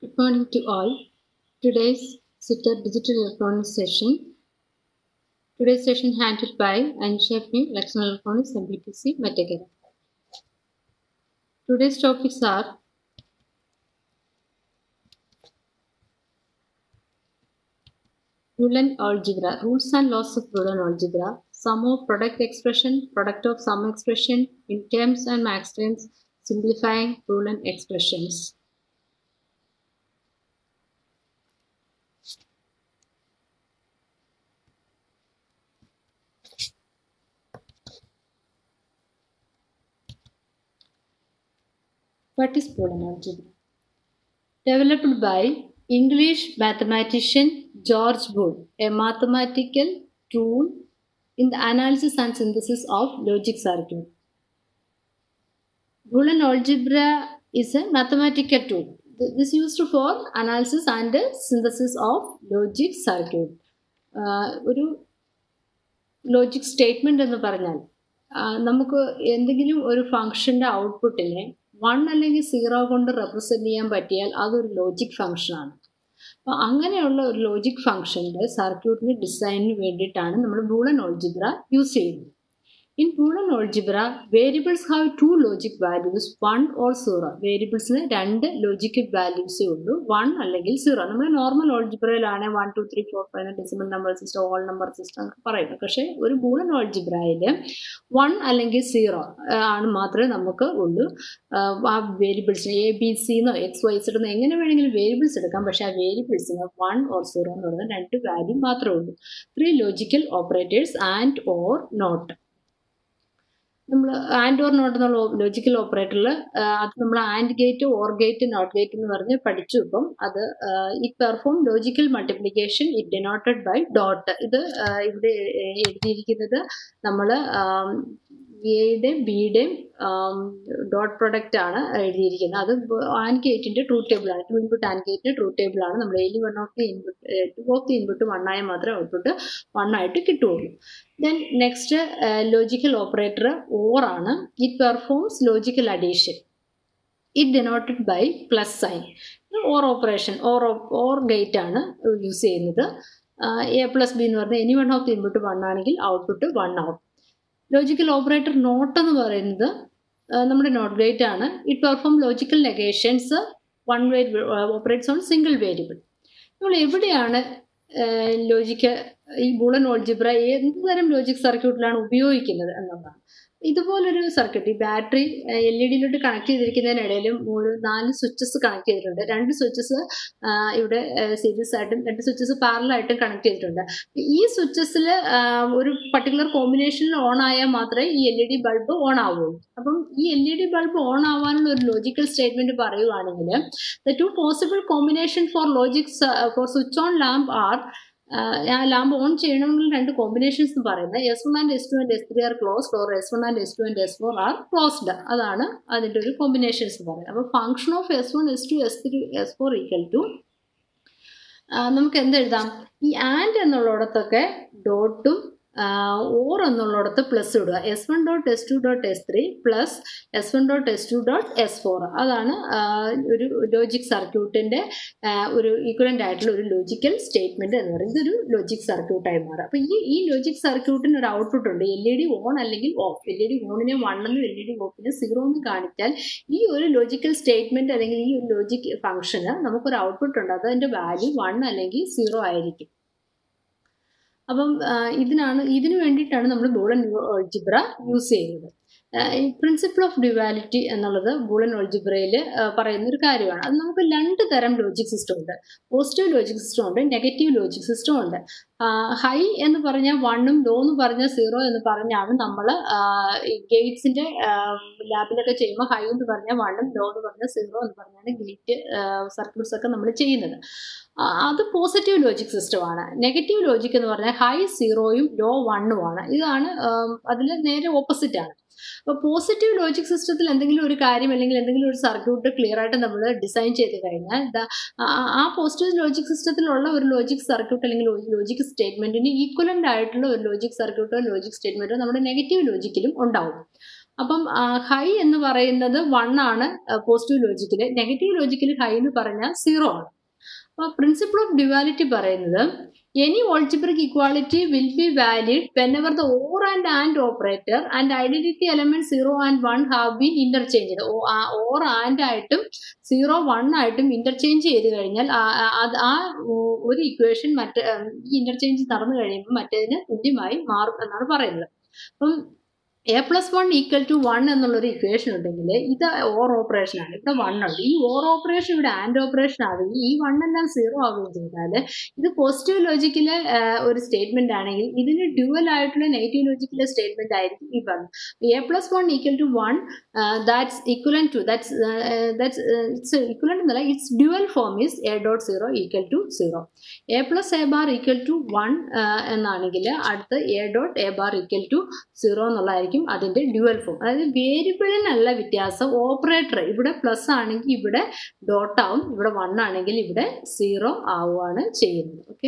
Good morning to all. Today's SITA Digital Electronics session. Today's session handled by Ansha P. Electronic Electronics MBPC Metagera. Today's topics are Boolean algebra, rules and laws of Boolean algebra, sum of product expression, product of sum expression, in terms and max terms, simplifying Boolean expressions. What is Boolean algebra? Developed by English mathematician George Boole, a mathematical tool in the analysis and synthesis of logic circuit. Boolean algebra is a mathematical tool. Th- This is used for analysis and synthesis of logic circuit. ആഹ് ഒരു logic statement എന്ന് പറഞ്ഞാൽ ആഹ് നമുക്ക് എന്തെങ്കിലും ഒരു ഫംഗ്ഷന്റെ ഔട്ട്പുട്ടിനെ one അല്ലെങ്കിൽ zero കൊണ്ട് റെപ്രസെന്റ് ചെയ്യാൻ പറ്റിയാൽ അതൊരു ലോജിക് ഫംഗ്ഷനാണ് അപ്പോൾ അങ്ങനെയുള്ള ഒരു ലോജിക് ഫംഗ്ഷന്റെ സർക്യൂട്ടിന്റെ ഡിസൈനിന് വേണ്ടിയിട്ടാണ് നമ്മൾ ബൂളൻ ഓൾജിബ്ര യൂസ് ചെയ്യുന്നത് in Boolean algebra variables have two logic values one or zero വേരിയബിൾസിന് രണ്ട് ലോജിക്കൽ വാല്യൂസേ ഉള്ളൂ വൺ അല്ലെങ്കിൽ സീറോ നമ്മൾ നോർമൽ ഓൾജിബ്രയിലാണ് one two three four five decimal number system or number system എന്നൊക്കെ പറയുന്നത് പക്ഷേ ഒരു ബൂളൻ ഓൾജിബ്രയിൽ വൺ അല്ലെങ്കിൽ സീറോ ആണ് മാത്രമേ നമുക്ക് ഉള്ളൂ ആഹ് ആ വേരിയബിൾസിന് എ ബി സി എന്നോ എക്സ് വൈ സെഡ് എന്നോ എങ്ങനെ വേണമെങ്കിലും വേരിയബിൾസ് എടുക്കാം പക്ഷേ ആ വേരിയബിൾസിന് വൺ ഓർ സീറോ എന്ന് പറയുന്ന രണ്ട് വാല്യൂ മാത്രമേ ഉള്ളൂ three logical operators and or not നമ്മൾ ആൻഡ് ഓർ നോട്ട് എന്നുള്ള ലോജിക്കൽ ഓപ്പറേറ്ററിൽ അത് നമ്മൾ and gate or gate not gate എന്ന് പറഞ്ഞ് പഠിച്ചു ഇപ്പം അത് it perform logical multiplication it denoted by dot ഇത് ആ, ഇവിടെ എഴുതിയിരിക്കുന്നത് നമ്മൾ എയുടെയും ബിയുടെയും ഡോട്ട് പ്രൊഡക്റ്റ് ആണ് എഴുതിയിരിക്കുന്നത് അത് ആൻഡ് ഗേറ്റിന്റെ ട്രൂ ടേബിൾ ആണ് ടു ഇൻപുട്ട് ആൻഡ് ഗേറ്റിന്റെ ട്രൂ ടേബിൾ ആണ് നമ്മൾ എലി one of the input two of the input one ആയ മാത്രമേ ഔട്ട്പുട്ട് വൺ ആയിട്ട് കിട്ടുകയുള്ളൂ then next logical operator or ആണ് it performs logical addition it denoted by plus sign or operation or or gate ആണ് use ചെയ്യുന്നത് A plus B എന്ന് പറഞ്ഞാൽ any one of the input one ആണെങ്കിൽ output one ആവും logical operator not എന്ന് പറയുന്നത് ആ, നമ്മുടെ നോട്ട് ഗേറ്റ് ആണ് it perform logical negations one way operates on single variable നമ്മൾ എവിടെയാണ് ലോജിക്ക് ഈ ബുളൻ ഓൾജിബ്ര എന്ത് തരം ലോജിക് സർക്യൂട്ടിലാണ് ഉപയോഗിക്കുന്നത് എന്നുള്ളതാണ് ഇതുപോലൊരു സർക്യൂട്ട് ഈ ബാറ്ററി എൽ ഇ ഡിയിലോട്ട് കണക്ട് ചെയ്തിരിക്കുന്നതിനിടയിലും ഒരു നാല് സ്വിച്ചസ് കണക്ട് ചെയ്തിട്ടുണ്ട് രണ്ട് സ്വിച്ചസ് ഇവിടെ സീരീസ് ആയിട്ടും രണ്ട് സ്വിച്ചസ് പാരലായിട്ടും കണക്ട് ചെയ്തിട്ടുണ്ട് ഈ സ്വിച്ചസിൽ ഒരു പർട്ടിക്കുലർ കോമ്പിനേഷനിൽ ഓൺ ആയാൽ മാത്രമേ ഈ L E D bulb on ആവുള്ളൂ അപ്പം ഈ L E D bulb on ആവാനുള്ള ഒരു ലോജിക്കൽ സ്റ്റേറ്റ്മെന്റ് പറയുവാണെങ്കിൽ the two possible combination for logics for switch on lamp are ആ ലാമ്പ് ഓൺ ചെയ്യണമെങ്കിൽ രണ്ട് കോമ്പിനേഷൻസ് എന്ന് പറയുന്നത് S one and S two and S three are closed or S one and S two and S four are closed അതാണ് അതിൻ്റെ ഒരു combinations എന്ന് പറയുന്നത് അപ്പോൾ function of S one S two S three S four equal to നമുക്ക് എന്തെഴുതാം ഈ and എന്നുള്ളിടത്തൊക്കെ ഡോട്ടും ഓർ എന്നുള്ളിടത്ത് പ്ലസ് ഇടുക S one dot S two dot S three plus S one dot S two dot S four അതാണ് ആ, ഒരു ലോജിക് സർക്യൂട്ടിൻ്റെ ഒരു ഈക്വലൻ്റ് ആയിട്ടുള്ള ഒരു ലോജിക്കൽ സ്റ്റേറ്റ്മെൻറ്റ് എന്ന് പറയുന്നത് ഇതൊരു ലോജിക് സർക്യൂട്ടായി മാറും അപ്പോൾ ഈ ഈ ലോജിക് സർക്യൂട്ടിന് ഒരു ഔട്ട്പുട്ട് ഉണ്ട് എൽ ഇ ഡി ഓൺ അല്ലെങ്കിൽ ഓഫ് എൽ ഇ ഡി ഓണിനെ വൺ എന്നും എൽ ഇ ഡി ഓഫിനെ സീറോ എന്ന് കാണിച്ചാൽ ഈ ഒരു ലോജിക്കൽ സ്റ്റേറ്റ്മെൻറ്റ് അല്ലെങ്കിൽ ഈ ഒരു ലോജിക് ഫംഗ്ഷന് നമുക്കൊരു ഔട്ട്പുട്ട് ഉണ്ട് അത് അതിൻ്റെ വാല്യൂ വൺ അല്ലെങ്കിൽ സീറോ ആയിരിക്കും അപ്പം ആ, ഇതിനാണ് ഇതിനു വേണ്ടിയിട്ടാണ് നമ്മൾ ബൂളൻ ഓൾജിബ്ര യൂസ് ചെയ്യുന്നത് പ്രിൻസിപ്പിൾ ഓഫ് ഡ്യുവാലിറ്റി എന്നുള്ളത് ബൂളൻ ഓൾജിബ്രയിൽ പറയുന്ന ഒരു കാര്യമാണ് അത് നമുക്ക് രണ്ട് തരം ലോജിക് സിസ്റ്റം ഉണ്ട് പോസിറ്റീവ് ലോജിക് സിസ്റ്റം ഉണ്ട് നെഗറ്റീവ് ലോജിക് സിസ്റ്റം ഉണ്ട് ഹൈ എന്ന് പറഞ്ഞാൽ വണ്ണും ലോ എന്ന് പറഞ്ഞാൽ സീറോ എന്ന് പറഞ്ഞാണ് നമ്മൾ ഗേറ്റ്സിന്റെ ലാബിലൊക്കെ ചെയ്യുമ്പോൾ ഹൈ എന്ന് പറഞ്ഞാൽ വണ്ണും ലോ എന്ന് പറഞ്ഞാൽ സീറോ എന്ന് പറഞ്ഞാണ് ഗേറ്റ് സർക്യൂട്ട്സ് ഒക്കെ നമ്മൾ ചെയ്യുന്നത് ആ, അത് പോസിറ്റീവ് ലോജിക് സിസ്റ്റമാണ് നെഗറ്റീവ് ലോജിക് എന്ന് പറഞ്ഞാൽ ഹൈ സീറോയും ലോ വണ്ണുമാണ് ഇതാണ് അതിൽ നേരെ ഓപ്പോസിറ്റ് ആണ് അപ്പോൾ പോസിറ്റീവ് ലോജിക് സിസ്റ്റത്തിൽ എന്തെങ്കിലും ഒരു കാര്യം അല്ലെങ്കിൽ എന്തെങ്കിലും ഒരു സർക്യൂട്ട് ക്ലിയർ ആയിട്ട് നമ്മൾ ഡിസൈൻ ചെയ്ത് കഴിഞ്ഞാൽ ദാ- ആ- ആ പോസിറ്റീവ് ലോജിക് സിസ്റ്റത്തിലുള്ള ഒരു ലോജിക് സർക്യൂട്ട് അല്ലെങ്കിൽ ലോജിക് സ്റ്റേറ്റ്മെന്റിന് ഈക്വലന്റ് ആയിട്ടുള്ള ഒരു ലോജിക് സർക്യൂട്ടോ ലോജിക് സ്റ്റേറ്റ്മെന്റോ നമ്മുടെ നെഗറ്റീവ് ലോജിക്കിലും ഉണ്ടാവും അപ്പം ഹൈ എന്ന് പറയുന്നത് വൺ ആണ് പോസിറ്റീവ് ലോജിക്കിൽ നെഗറ്റീവ് ലോജിക്കിൽ ഹൈ എന്ന് പറഞ്ഞാൽ സീറോ ആണ് അപ്പോൾ പ്രിൻസിപ്പിൾ ഓഫ് ഡ്യുവാലിറ്റി പറയുന്നത് any algebraic equality will be valid whenever the or and and operator and identity element zero and one have been interchange or and ആയിട്ടും zero one ആയിട്ടും interchange ചെയ്ത് കഴിഞ്ഞാൽ അത് ആ ഒരു ഇക്വേഷൻ മറ്റേ ഈ ഇന്റർചേഞ്ച് നടന്നു കഴിയുമ്പോൾ മറ്റേതിന് തുല്യമായി മാറും എന്നാണ് പറയുന്നത് അപ്പം A plus one equal to one എന്നുള്ളൊരു ഇക്വേഷൻ ഉണ്ടെങ്കിൽ ഇത് ഓർ ഓപ്പറേഷൻ ആണ് ഇവിടെ വൺ ഉണ്ട് ഈ ഓർ ഓപ്പറേഷൻ ഇവിടെ ആൻഡ് ഓപ്പറേഷൻ ആവുകയും ഈ വൺ എല്ലാം സീറോ ആവുകയും ചെയ്താൽ ഇത് പോസിറ്റീവ് ലോജിക്കിലെ ഒരു സ്റ്റേറ്റ്മെന്റ് ആണെങ്കിൽ ഇതിന് ഡ്യുവൽ ആയിട്ടുള്ള നെഗറ്റീവ് ലോജിക്കിലെ സ്റ്റേറ്റ്മെന്റ് ആയിരിക്കും ഈ പറഞ്ഞത് A plus one equal to one that's equivalent to that's that's it's equivalent എന്നല്ല it's dual form is A dot zero equal to zero A plus A bar equal to one എന്നാണെങ്കിൽ അടുത്ത് A dot A bar equal to zero എന്നുള്ളതായിരിക്കും അതിൻ്റെ dual form അതായത് വേരിയബിളിനല്ല വ്യത്യാസം operator ഇവിടെ plus ആണെങ്കിൽ ഇവിടെ ഡോട്ട് ആവും ഇവിടെ വൺ ആണെങ്കിൽ ഇവിടെ സീറോ ആവുകയാണ് ചെയ്യുന്നത് ഓക്കെ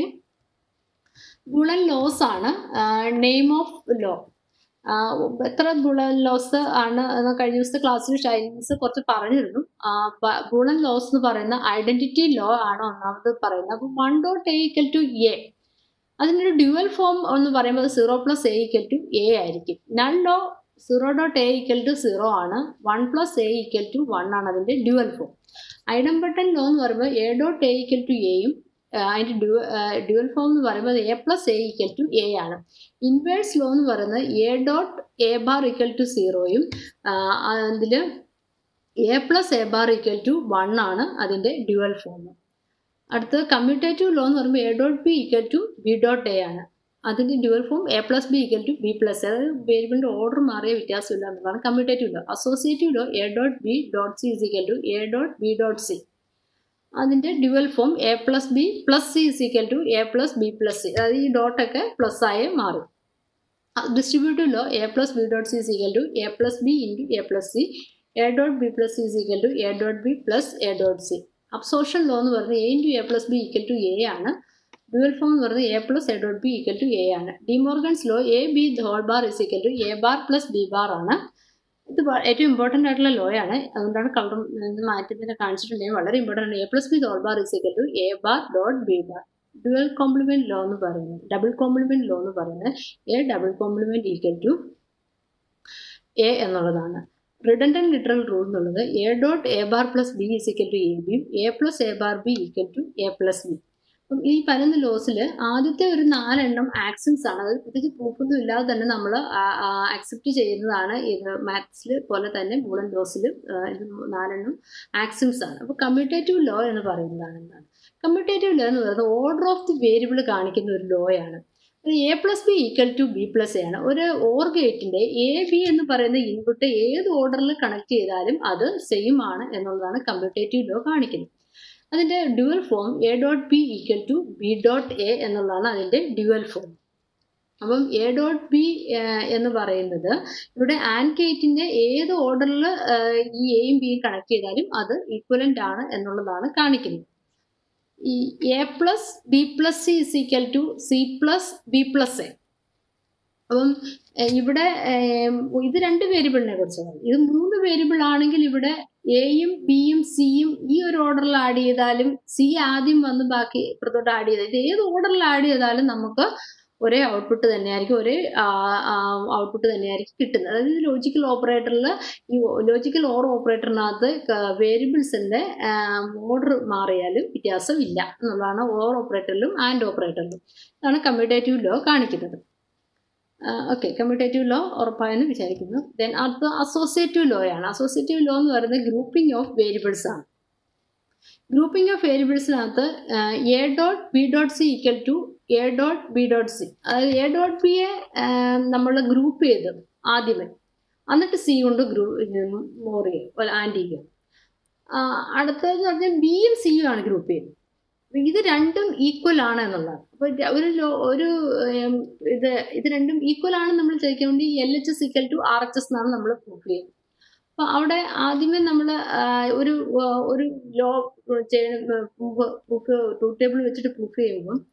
ഗുണൻ ലോസ് ആണ് നെയിം ഓഫ് ലോ എത്ര ഗുണൻ ലോസ് ആണ് എന്ന് കഴിഞ്ഞ ദിവസത്തെ ക്ലാസ്സിൽ ഷൈൻസ് കുറച്ച് പറഞ്ഞിരുന്നു ഗുണൻ ലോസ് എന്ന് പറയുന്ന ഐഡന്റിറ്റി ലോ ആണ് ഒന്നാമത് പറയുന്നത് അപ്പോൾ one dot A equal to A അതിൻ്റെ ഒരു ഡ്യുവൽ ഫോം എന്ന് പറയുമ്പോൾ zero plus A equal to A ആയിരിക്കും null law zero dot A equal to zero ആണ് one plus A equal to one ആണ് അതിൻ്റെ ഡ്യുവൽ ഫോം ഐഡംബട്ടൺ ലോ എന്ന് പറയുമ്പോൾ A dot A equal to എയും അതിൻ്റെ ഡ്യു ഡ്യുവൽ ഫോം എന്ന് പറയുമ്പോൾ A plus A equal to A ആണ് ഇൻവേഴ്സ് ലോ എന്ന് പറയുന്നത് A dot A bar equal to സീറോയും അതിൽ A plus A bar equal to one ആണ് അതിൻ്റെ ഡ്യുവൽ ഫോം അടുത്തത് കമ്മ്യൂട്ടേറ്റീവ് ലോ എന്ന് പറയുമ്പോൾ A dot B equal to B dot A ആണ് അതിൻ്റെ dual form A plus B equal to B plus അതായത് വേരിയബിളിൻ്റെ ഓർഡർ മാറിയ വ്യത്യാസമില്ല എന്നുള്ളതാണ് commutative law associative law A dot B dot C is equal to A dot B dot C അതിൻ്റെ dual form A plus B plus C is equal to A plus B plus C അതായത് ഈ ഡോട്ടൊക്കെ plus ആയി മാറും distributive law A plus B dot C is equal to A plus B into A plus C A dot B plus C is equal to A dot B plus A dot C absorption law എന്ന് പറയുന്നത് A into A plus B equal to A ആണ് dual form എന്ന് പറയുന്നത് A plus A dot B equal to A ആണ് De Morgan's law A B whole bar is equal to A bar plus B bar ആണ് ഇത് ഏറ്റവും important ആയിട്ടുള്ള law ആണ് അതുകൊണ്ടാണ് കളർ മാറ്റി തന്നെ കാണിച്ചിട്ടുണ്ടെങ്കിൽ വളരെ ഇമ്പോർട്ടൻ്റ് ആണ് A plus B whole bar is equal to A bar dot B bar dual complement law എന്ന് പറയുന്നത് ഡബിൾ കോംപ്ലിമെൻറ്റ് ലോ എന്ന് പറയുന്നത് A double complement equal to A എന്നുള്ളതാണ് റിഡൻഡൻറ്റ് ലിറ്ററൽ റൂൾ എന്നുള്ളത് A dot A bar plus B is equal to A ബിയും A plus A bar B equal to A plus B അപ്പം ഈ പതിനൊന്ന് ലോസിൽ ആദ്യത്തെ ഒരു നാലെണ്ണം ആക്സൻസ് ആണ് അത് പ്രത്യേകിച്ച് പ്രൂഫൊന്നും ഇല്ലാതെ തന്നെ നമ്മൾ അക്സെപ്റ്റ് ചെയ്യുന്നതാണ് ഇത് മാത്സിൽ പോലെ തന്നെ ബൂളൻ ലോസിൽ ഇത് നാലെണ്ണം ആക്സൻസ് ആണ് അപ്പോൾ കമ്മ്യൂട്ടേറ്റീവ് ലോ എന്ന് പറയുന്നതാണ് എന്താണ് കമ്മ്യൂട്ടേറ്റീവ് ലോ എന്ന് പറയുന്നത് ഓർഡർ ഓഫ് ദി വേരിയബിൾ കാണിക്കുന്ന ഒരു ലോ ആണ് A plus B equal to B plus A ആണ് ഒരു ഓർ ഗേറ്റിന്റെ എ ബി എന്ന് പറയുന്ന ഇൻപുട്ട് ഏത് ഓർഡറിൽ കണക്ട് ചെയ്താലും അത് സെയിം ആണ് എന്നുള്ളതാണ് കമ്പ്യൂട്ടേറ്റീവ് ലോ കാണിക്കുന്നത് അതിൻ്റെ dual form A dot B equal to B dot A എന്നുള്ളതാണ് അതിൻ്റെ ഡ്യുവൽ ഫോം അപ്പം എ ഡോട്ട് ബി എന്ന് പറയുന്നത് ഇവിടെ ആൻഡ് ഗേറ്റിൻ്റെ ഏത് ഓർഡറിൽ ഈ എയും ബിയും കണക്ട് ചെയ്താലും അത് ഈക്വലൻ്റ് ആണ് എന്നുള്ളതാണ് കാണിക്കുന്നത് ഈ A plus B plus C is equal to C plus B plus A അപ്പം ഇവിടെ ഇത് രണ്ട് വേരിയബിളിനെ കുറിച്ചാണ് ഇത് മൂന്ന് വേരിയബിൾ ആണെങ്കിൽ ഇവിടെ എയും ബിയും സിയും ഈ ഒരു ഓർഡറിൽ ആഡ് ചെയ്താലും സി ആദ്യം വന്ന് ബാക്കി ഇപ്പുറത്തോട്ട് ആഡ് ചെയ്താൽ ഇത് ഏത് ഓർഡറിൽ ആഡ് ചെയ്താലും നമുക്ക് ഒരേ ഔട്ട്പുട്ട് തന്നെയായിരിക്കും ഒരേ ഔട്ട്പുട്ട് തന്നെയായിരിക്കും കിട്ടുന്നത് അതായത് ലോജിക്കൽ ഓപ്പറേറ്ററിൽ ഈ ലോജിക്കൽ ഓർ ഓപ്പറേറ്ററിനകത്ത് വേരിയബിൾസിൻ്റെ ഓർഡർ മാറിയാലും വ്യത്യാസം ഇല്ല എന്നുള്ളതാണ് ഓർ ഓപ്പറേറ്ററിലും ആൻഡ് ഓപ്പറേറ്ററിലും ഇതാണ് കമ്മ്യൂട്ടേറ്റീവ് ലോ കാണിക്കുന്നത് ഓക്കെ കമ്മ്യൂട്ടേറ്റീവ് ലോ ഉറപ്പായെന്ന് വിചാരിക്കുന്നു ദെൻ അടുത്ത അസോസിയേറ്റീവ് ലോ ആണ് അസോസിയേറ്റീവ് ലോ എന്ന് പറയുന്നത് ഗ്രൂപ്പിംഗ് ഓഫ് വേരിയബിൾസ് ആണ് ഗ്രൂപ്പിംഗ് ഓഫ് വേരിയബിൾസിനകത്ത് A dot B dot C equal to A dot B dot C അതായത് എ ഡോട്ട് ബിയെ നമ്മൾ ഗ്രൂപ്പ് ചെയ്ത് ആദ്യമേ എന്നിട്ട് സി കൊണ്ട് ഗ്രൂ മോർ ചെയ്യും ആൻഡ് ചെയ്യും അടുത്തതെന്ന് പറഞ്ഞാൽ ബിയും സിയും ആണ് ഗ്രൂപ്പ് ചെയ്യുന്നത് ഇത് രണ്ടും ഈക്വൽ ആണ് എന്നുള്ളതാണ് അപ്പോൾ ഒരു ഒരു ഇത് ഇത് രണ്ടും ഈക്വൽ ആണെന്ന് നമ്മൾ ചോദിക്കാൻ വേണ്ടി L H S equal to R H S എന്നാണ് നമ്മൾ പ്രൂഫ് ചെയ്യുന്നത് അപ്പോൾ അവിടെ ആദ്യമേ നമ്മൾ ഒരു ഒരു law proof proof truth table വെച്ചിട്ട് പ്രൂഫ് ചെയ്യുമ്പം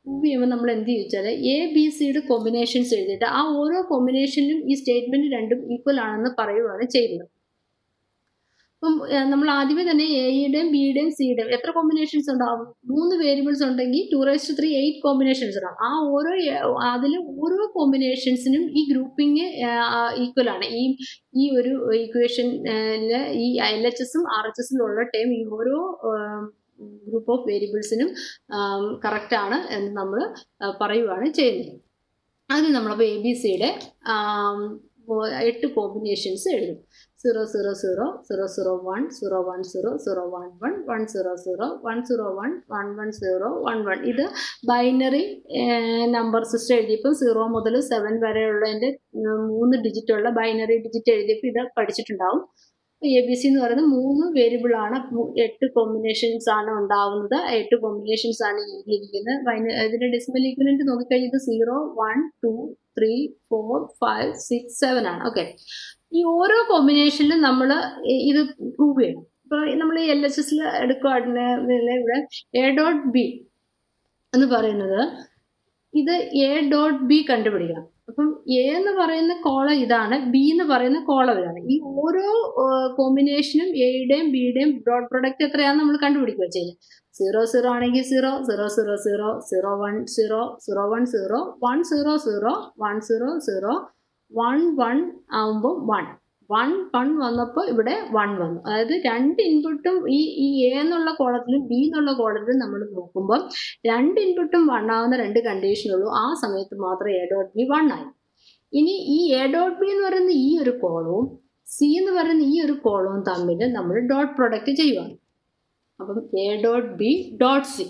പ്രൂവ് ചെയ്യുമ്പോൾ നമ്മൾ എന്ത് ചോദിച്ചാൽ എ ബി സിയുടെ കോമ്പിനേഷൻസ് എഴുതിയിട്ട് ആ ഓരോ കോമ്പിനേഷനിലും ഈ സ്റ്റേറ്റ്മെൻറ്റ് രണ്ടും ഈക്വൽ ആണെന്ന് പറയുകയാണ് ചെയ്യുന്നത് അപ്പം ഏഹ്, നമ്മൾ ആദ്യമേ തന്നെ എയുടെയും ബിയുടെയും സിയുടെയും എത്ര കോമ്പിനേഷൻസ് ഉണ്ടാവും മൂന്ന് വേരിയബിൾസ് ഉണ്ടെങ്കിൽ two raised three eight combinations ഉണ്ടാവും ആ ഓരോ അതിൽ ഓരോ കോമ്പിനേഷൻസിനും ഈ ഗ്രൂപ്പിംഗ് ഈക്വൽ ആണ് ഈ ഈ ഒരു ഇക്വേഷനിൽ ഈ എൽ എച്ച് എസും ആർ എച്ച് എസിലുള്ള ടൈം ഈ ഓരോ ഗ്രൂപ്പ് ഓഫ് വേരിയബിൾസിനും കറക്റ്റ് ആണ് എന്ന് നമ്മൾ പറയുകയാണ് ചെയ്യുന്നത് ആദ്യം നമ്മളപ്പോൾ എ ബി സിയുടെ എട്ട് കോമ്പിനേഷൻസ് എഴുതും zero zero zero zero zero one zero one zero zero one one one zero zero one zero one one one zero one one ഇത് ബൈനറി നമ്പർ സിസ്റ്റം എഴുതിയപ്പോൾ സീറോ മുതൽ സെവൻ വരെയുള്ളതിൻ്റെ മൂന്ന് ഡിജിറ്റുള്ള binary digit എഴുതിയപ്പോൾ ഇത് പഠിച്ചിട്ടുണ്ടാവും A B C എന്ന് പറയുന്നത് മൂന്ന് വേരിയബിൾ ആണ് മു- എട്ട് കോമ്പിനേഷൻസ് ആണ് ഉണ്ടാവുന്നത് ആ എട്ട് കോമ്പിനേഷൻസ് ആണ് എഴുതിയിരിക്കുന്നത് ബൈന- ഇതിന്റെ ഡെസിമൽ ഈക്വലന്റ് നോക്കിക്കഴിഞ്ഞത് zero one two three four five six seven ആണ് ഓക്കെ ഈ ഓരോ കോമ്പിനേഷനിലും നമ്മൾ ഇത് പ്രൂവ് ചെയ്യണം ഇപ്പോൾ നമ്മൾ ഈ എൽ എച്ച് എസിൽ എടുക്കുകയാണെങ്കിൽ ഇവിടെ എ ഡോട്ട് ബി എന്ന് പറയുന്നത് ഇത് എ ഡോട്ട് ബി കണ്ടുപിടിക്കണം അപ്പം എ എന്ന് പറയുന്ന കോളം ഇതാണ് ബി എന്ന് പറയുന്ന കോളം ഇതാണ് ഈ ഓരോ കോമ്പിനേഷനും എയുടെയും ബിയുടെയും ഡോട്ട് പ്രൊഡക്റ്റ് എത്രയാണെന്ന് നമ്മൾ കണ്ടുപിടിക്കുക ചെയ്യുന്നത് സീറോ സീറോ ആണെങ്കിൽ zero zero zero zero zero one zero zero one zero one zero zero one zero zero one one ആവുമ്പോൾ വൺ വൺ വൺ വന്നപ്പോൾ ഇവിടെ വൺ വന്നു അതായത് രണ്ട് ഇൻപുട്ടും ഈ ഈ എ എന്നുള്ള കോളത്തിലും ബി എന്നുള്ള കോളത്തിലും നമ്മൾ നോക്കുമ്പോൾ രണ്ട് ഇൻപുട്ടും വൺ ആവുന്ന രണ്ട് കണ്ടീഷനുള്ളൂ ആ സമയത്ത് മാത്രം എ ഡോട്ട് ബി വൺ ആയി ഇനി ഈ എ ഡോട്ട് ബി എന്ന് പറയുന്ന ഈ ഒരു കോളവും സി എന്ന് പറയുന്ന ഈ ഒരു കോളവും തമ്മിൽ നമ്മൾ ഡോട്ട് പ്രൊഡക്റ്റ് ചെയ്യുവാണ് അപ്പം A dot B dot C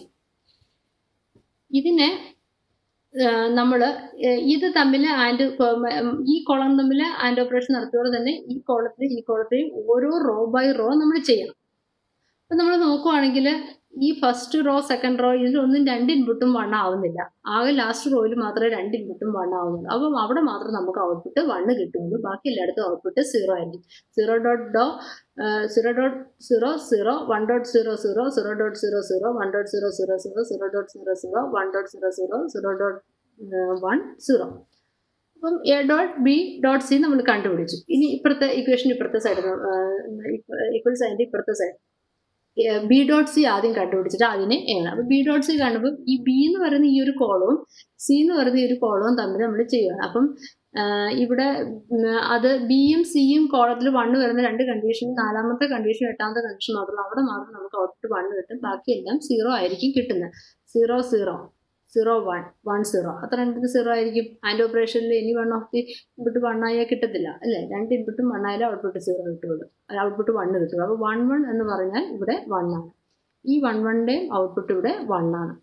ഇതിനെ നമ്മൾ ഇത് തമ്മിൽ ആൻഡ് ഈ കോളം തമ്മിൽ ആൻഡ് ഓപ്പറേഷൻ നടത്തിയോടെ തന്നെ ഈ കോളത്തിൽ ഈ കോളത്തിൽ ഓരോ റോ ബൈ റോ നമ്മൾ ചെയ്യണം അപ്പം നമ്മൾ നോക്കുവാണെങ്കിൽ ഈ ഫസ്റ്റ് റോ സെക്കൻഡ് റോ ഇതിലൊന്നും രണ്ട് ഇൻപുട്ടും വൺ ആവുന്നില്ല ആകെ ലാസ്റ്റ് റോയിൽ മാത്രമേ രണ്ട് ഇൻപുട്ടും വൺ ആവുന്നുള്ളൂ അപ്പം അവിടെ മാത്രം നമുക്ക് ഔട്ട്പുട്ട് വണ്ണ് കിട്ടുള്ളൂ ബാക്കി എല്ലായിടത്തും ഔട്ട്പുട്ട് സീറോ ആയിരിക്കും സീറോ ഡോട്ട് ഡോ zero dot zero zero one dot zero zero zero dot zero zero one dot zero zero zero zero dot zero zero one dot zero zero zero dot one zero അപ്പം A dot B dot C നമ്മൾ കണ്ടുപിടിച്ചു ഇനി ഇപ്പുറത്തെ equation ഇപ്പുറത്തെ side equal സൈഡിൻ്റെ ഇപ്പുറത്തെ side B dot C ആദ്യം കണ്ടുപിടിച്ചിട്ട് അതിനെ എഴുതണം അപ്പം ബി ഡോട്ട് സി കാണുമ്പോൾ ഈ ബി എന്ന് പറയുന്ന ഈ ഒരു കോളവും സി എന്ന് പറയുന്ന ഈ ഒരു കോളവും തമ്മിൽ നമ്മൾ ചെയ്യുകയാണ് അപ്പം ആ, ഇവിടെ ഉം, അത് ബിയും സിയും കോളത്തിൽ വണ്ണ് വരുന്ന രണ്ട് കണ്ടീഷൻ നാലാമത്തെ കണ്ടീഷൻ എട്ടാമത്തെ കണ്ടീഷൻ മാത്രമേ അവിടെ മാത്രം നമുക്ക് ഔട്ട്പുട്ട് വണ്ണ് കിട്ടും ബാക്കിയെല്ലാം സീറോ ആയിരിക്കും കിട്ടുന്നത് zero zero zero one one zero അത്ര രണ്ടിന് സീറോ ആയിരിക്കും ആൻഡ് ഓപ്പറേഷനിൽ ഇനി one of the input one ആയാൽ കിട്ടത്തില്ല അല്ലേ രണ്ട് ഇൻപുട്ടും വൺ ആയാലും ഔട്ട്പുട്ട് സീറോ കിട്ടുള്ളൂ ഔട്ട്പുട്ട് വണ്ണ് കിട്ടുള്ളൂ അപ്പോൾ വൺ വൺ എന്ന് പറഞ്ഞാൽ ഇവിടെ വൺ ആണ് ഈ വൺ വണ്ണിൻ്റെയും ഔട്ട്പുട്ട് ഇവിടെ വൺ ആണ്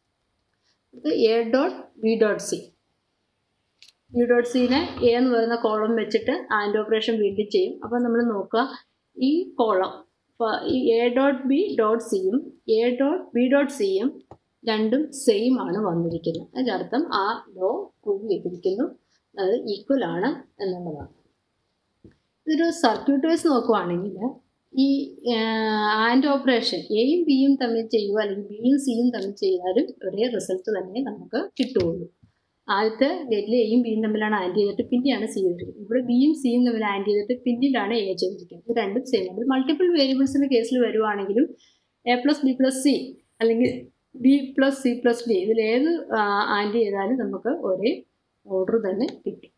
ഇത് A dot B dot C B dot സിനെ എ എന്ന് പറയുന്ന കോളം വെച്ചിട്ട് ആൻഡ് ഓപ്പറേഷൻ വീണ്ടും ചെയ്യും അപ്പോൾ നമ്മൾ നോക്കുക ഈ കോളം ഈ എ ഡോട്ട് ബി ഡോട്ട് സിയും എ ഡോട്ട് ബി ഡോട്ട് സിയും രണ്ടും സെയിം ആണ് വന്നിരിക്കുന്നത് അതിൻ്റെ അർത്ഥം ആ ലോ പ്രൂവ് ചെയ്തിരിക്കുന്നു അത് ഈക്വൽ ആണ് എന്നുള്ളതാണ് ഇതൊരു സർക്യൂട്ട് വൈസ് നോക്കുവാണെങ്കിൽ ഈ ആൻഡ് ഓപ്പറേഷൻ എയും ബിയും തമ്മിൽ ചെയ്യുക അല്ലെങ്കിൽ ബിയും സിയും തമ്മിൽ ചെയ്താലും ഒരേ റിസൾട്ട് തന്നെ നമുക്ക് കിട്ടുകയുള്ളൂ ആദ്യത്തെ ഗേറ്റിൽ എയും ബിയും തമ്മിലാണ് ആൻഡ് ചെയ്തിട്ട് പിന്നെയാണ് സി ചെയ്തിരിക്കുന്നത് ഇവിടെ ബിയും സിയും തമ്മിൽ ആൻഡ് ചെയ്തിട്ട് പിന്നീടാണ് എ ചെയ്തിരിക്കുന്നത് ഇത് രണ്ടും സെയിം ആണ് മൾട്ടിപ്പിൾ വേരിയബിൾസിൻ്റെ കേസിൽ വരുവാണെങ്കിലും A plus B plus C അല്ലെങ്കിൽ B plus C plus D ഇതിലേത് ആൻഡ് ചെയ്താലും നമുക്ക് ഒരേ ഓർഡർ തന്നെ കിട്ടും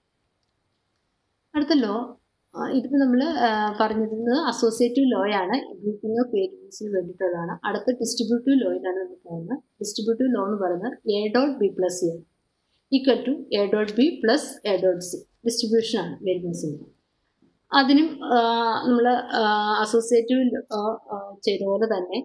അടുത്ത ലോ ഇതിപ്പോൾ നമ്മൾ പറഞ്ഞിരുന്നത് അസോസിയേറ്റീവ് ലോ ആണ് ഗ്രൂപ്പിംഗ് ഓഫ് വേരിയബിൾസിന് വേണ്ടിയിട്ടുള്ളതാണ് അടുത്ത ഡിസ്ട്രിബ്യൂട്ടീവ് ലോയിലാണ് നമ്മൾ പോകുന്നത് ഡിസ്ട്രിബ്യൂട്ടീവ് ലോ എന്ന് പറയുന്നത് A dot B plus C ആണ് equal to A dot B plus A dot C distribution ആണ് വേരിയബിൾസിൻ്റെ അതിനും നമ്മൾ അസോസിയേറ്റീവ് ചെയ്ത പോലെ തന്നെ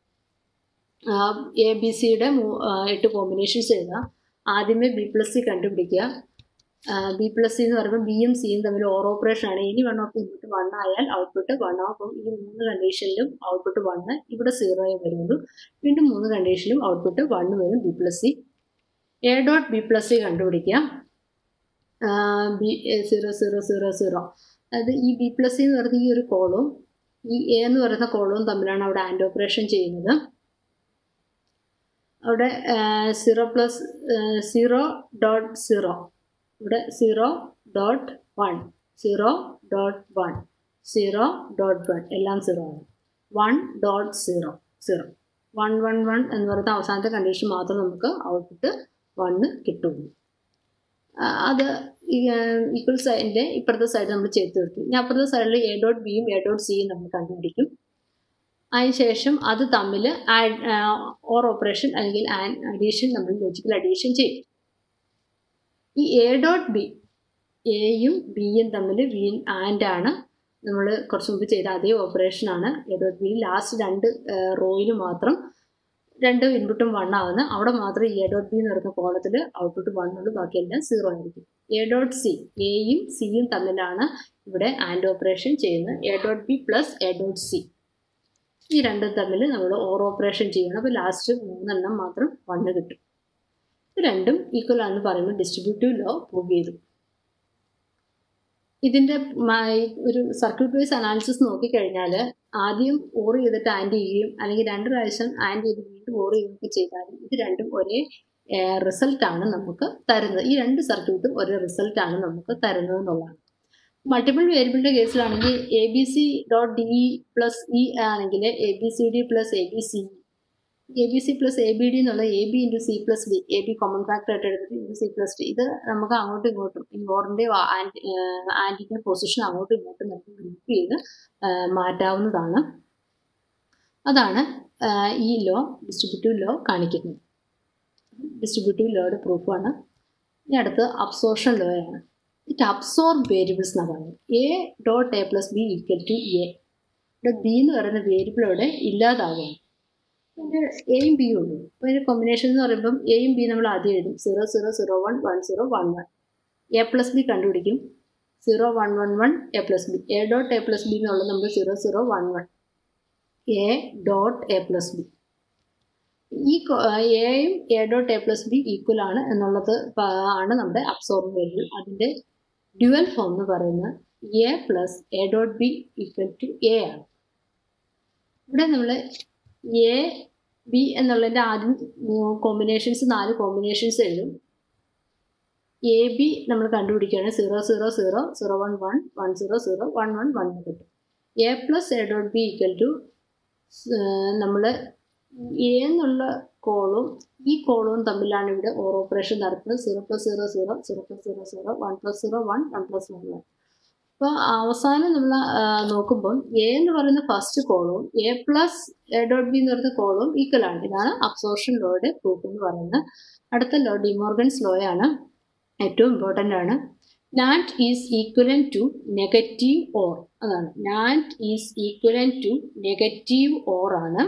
എ ബി സിയുടെ എട്ട് കോമ്പിനേഷൻസ് എഴുതുക ആദ്യമേ ബി പ്ലസ് സി കണ്ടുപിടിക്കുക ബി പ്ലസ് സി എന്ന് പറയുമ്പോൾ ബിയും സിയും തമ്മിൽ ഓർ ഓപ്പറേഷൻ ആണ് ഇനി വൺ ഓഫ് ഇൻപുട്ട് വൺ ആയാൽ ഔട്ട്പുട്ട് വൺ ആകും ഈ മൂന്ന് കണ്ടീഷനിലും ഔട്ട്പുട്ട് വണ്ണ് ഇവിടെ സീറോയെ വരുള്ളൂ വീണ്ടും മൂന്ന് കണ്ടീഷനിലും ഔട്ട്പുട്ട് വണ്ണ് വരും B plus C A dot B plus C കണ്ടുപിടിക്കുക B zero zero zero zero അതായത് ഈ ബി പ്ലസ് സി എന്ന് പറയുന്ന ഈ ഒരു കോളും ഈ എ എന്ന് പറയുന്ന കോളവും തമ്മിലാണ് അവിടെ ആൻഡ് ഓപ്പറേഷൻ ചെയ്യുന്നത് അവിടെ zero plus zero dot zero ഇവിടെ zero dot one zero dot one zero dot one എല്ലാം സീറോ ആണ് one dot zero zero one one one എന്ന് പറയുന്ന അവസാനത്തെ കണ്ടീഷൻ മാത്രം നമുക്ക് ഔട്ട്പുട്ട് വണ്ണ് കിട്ടുള്ളൂ അത് ഈക്വൽ സൈഡിൻ്റെ ഇപ്പുറത്തെ സൈഡ് നമ്മൾ ചെയ്ത് തീർത്തു ഇനി അപ്പുറത്തെ സൈഡിൽ എ ഡോട്ട് ബിയും എ ഡോട്ട് സിയും നമ്മൾ കണ്ടുപിടിക്കും അതിനുശേഷം അത് തമ്മിൽ ആഡ് ഓർ ഓപ്പറേഷൻ അല്ലെങ്കിൽ അഡീഷൻ നമ്മൾ ലോജിക്കൽ അഡീഷൻ ചെയ്യും ഈ എ ഡോട്ട് ബി എയും ബിയും തമ്മിൽ വി ആൻഡ് ആണ് നമ്മൾ കുറച്ച് മുമ്പ് ചെയ്ത അതേ ഓപ്പറേഷനാണ് എ ഡോട്ട് ബി ലാസ്റ്റ് രണ്ട് റോയിൽ മാത്രം രണ്ട് ഇൻപുട്ടും വൺ ആകുന്ന അവിടെ മാത്രം എ ഡോട്ട് ബി എന്ന് പറയുന്ന കോളത്തിൽ ഔട്ട്പുട്ട് വൺ ഉള്ളൂ ബാക്കിയെല്ലാം സീറോ ആയിരിക്കും എ ഡോട്ട് സി എയും സിയും തമ്മിലാണ് ഇവിടെ ആൻഡ് ഓപ്പറേഷൻ ചെയ്യുന്നത് A dot B plus A dot C ഈ രണ്ടും തമ്മിൽ നമ്മൾ ഓർ ഓപ്പറേഷൻ ചെയ്യണം അപ്പോൾ ലാസ്റ്റ് മൂന്നെണ്ണം മാത്രം വണ്ണ് കിട്ടും ഇത് രണ്ടും ഈക്വൽ ആണെന്ന് പറയുമ്പോൾ ഡിസ്ട്രിബ്യൂട്ടീവ് ലോ പ്രൂവ് ചെയ്തു ഇതിൻ്റെ ഒരു സർക്യൂട്ട് വൈസ് അനാലിസിസ് നോക്കിക്കഴിഞ്ഞാൽ ആദ്യം ഓർ ചെയ്തിട്ട് ആൻഡ് ചെയ്യുകയും അല്ലെങ്കിൽ രണ്ട് പ്രാവശ്യം ആൻഡ് ചെയ്ത് വീണ്ടും ഓർ ചെയ്യുകയൊക്കെ ചെയ്താലും ഇത് രണ്ടും ഒരേ റിസൾട്ടാണ് നമുക്ക് തരുന്നത് ഈ രണ്ട് സർക്യൂട്ടും ഒരേ റിസൾട്ടാണ് നമുക്ക് തരുന്നത് എന്നുള്ളതാണ് മൾട്ടിപ്പിൾ വേരിയബിളിൻ്റെ കേസിലാണെങ്കിൽ A B C dot D plus E ആണെങ്കിൽ A B C D plus A B C A B C plus A B D എന്നുള്ള A B into C plus D A B common factor ആയിട്ട് എടുത്തിട്ട് into C plus D ഇത് നമുക്ക് അങ്ങോട്ടും ഇങ്ങോട്ടും ഇങ്ങോറിൻ്റെ ആൻറ്റിൻ്റെ position അങ്ങോട്ടും ഇങ്ങോട്ടും നമുക്ക് ഗ്രൂപ്പ് ചെയ്ത് മാറ്റാവുന്നതാണ് അതാണ് ഈ ലോ ഡിസ്ട്രിബ്യൂട്ടീവ് ലോ കാണിക്കുന്നത് ഡിസ്ട്രിബ്യൂട്ടീവ് ലോയുടെ പ്രൂഫാണ് ഇനി അടുത്ത് അബ്സോർഷൻ ലോ ആണ് ഇറ്റ് അബ്സോർബ് വേരിയബിൾസ് എന്നാണ് പറയുന്നത് A dot A plus B equal to A ഇവിടെ ബി എന്ന് പറയുന്ന വേരിയബിൾ ഇവിടെ ഇല്ലാതാവുകയാണ് പിന്നെ എയും ബിയും ഉള്ളൂ അപ്പോൾ ഇതിൻ്റെ കോമ്പിനേഷൻ എന്ന് പറയുമ്പം എയും ബി നമ്മൾ ആദ്യം എഴുതും zero zero zero one one zero one one A plus B കണ്ടുപിടിക്കും zero one one one A plus B A dot A plus B എന്നുള്ളത് നമ്മൾ zero zero one one A dot A plus B ഈ എയും A dot A plus B equal ആണ് എന്നുള്ളത് ആണ് നമ്മുടെ absorb variable അതിൻ്റെ ഡ്യുവൽ ഫോം എന്ന് പറയുന്നത് A plus A dot B equal to A ആണ് ഇവിടെ നമ്മൾ എ ബി എന്നുള്ളതിൻ്റെ ആദ്യം കോമ്പിനേഷൻസ് നാല് കോമ്പിനേഷൻസ് എഴുതും എ ബി നമ്മൾ കണ്ടുപിടിക്കുകയാണ് zero zero zero zero one one one zero zero one one one കിട്ടും A plus A dot B equal to നമ്മൾ എ എന്നുള്ള കോളും ഈ കോളും തമ്മിലാണ് ഇവിടെ ഓർ ഓപ്പറേഷൻ നടത്തുന്നത് zero plus zero zero zero plus zero zero one plus zero one one plus one one അപ്പോൾ അവസാനം നമ്മൾ നോക്കുമ്പം എ എന്ന് പറയുന്ന ഫസ്റ്റ് കോളും A plus A dot B എന്ന് പറയുന്ന കോളും ഈക്വൽ ആണ് ഇതാണ് അബ്സോർഷൻ ലോയുടെ പ്രൂഫ് എന്ന് പറയുന്നത് അടുത്ത ലോ ഡിമോർഗൻസ് ലോയാണ് ഏറ്റവും ഇമ്പോർട്ടൻ്റ് ആണ് NAND is equivalent to negative or അതാണ് NAND is equivalent to negative or ആണ്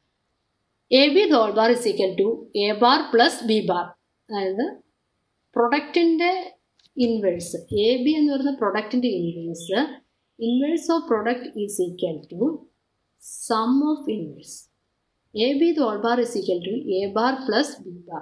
A B whole bar is equal to A bar plus B bar അതായത് പ്രൊഡക്റ്റിൻ്റെ ഇൻവേഴ്സ് എ ബി എന്ന് പറയുന്ന പ്രൊഡക്റ്റിൻ്റെ inverse inverse of product is equal to sum of inverse A B whole bar is equal to A bar plus B bar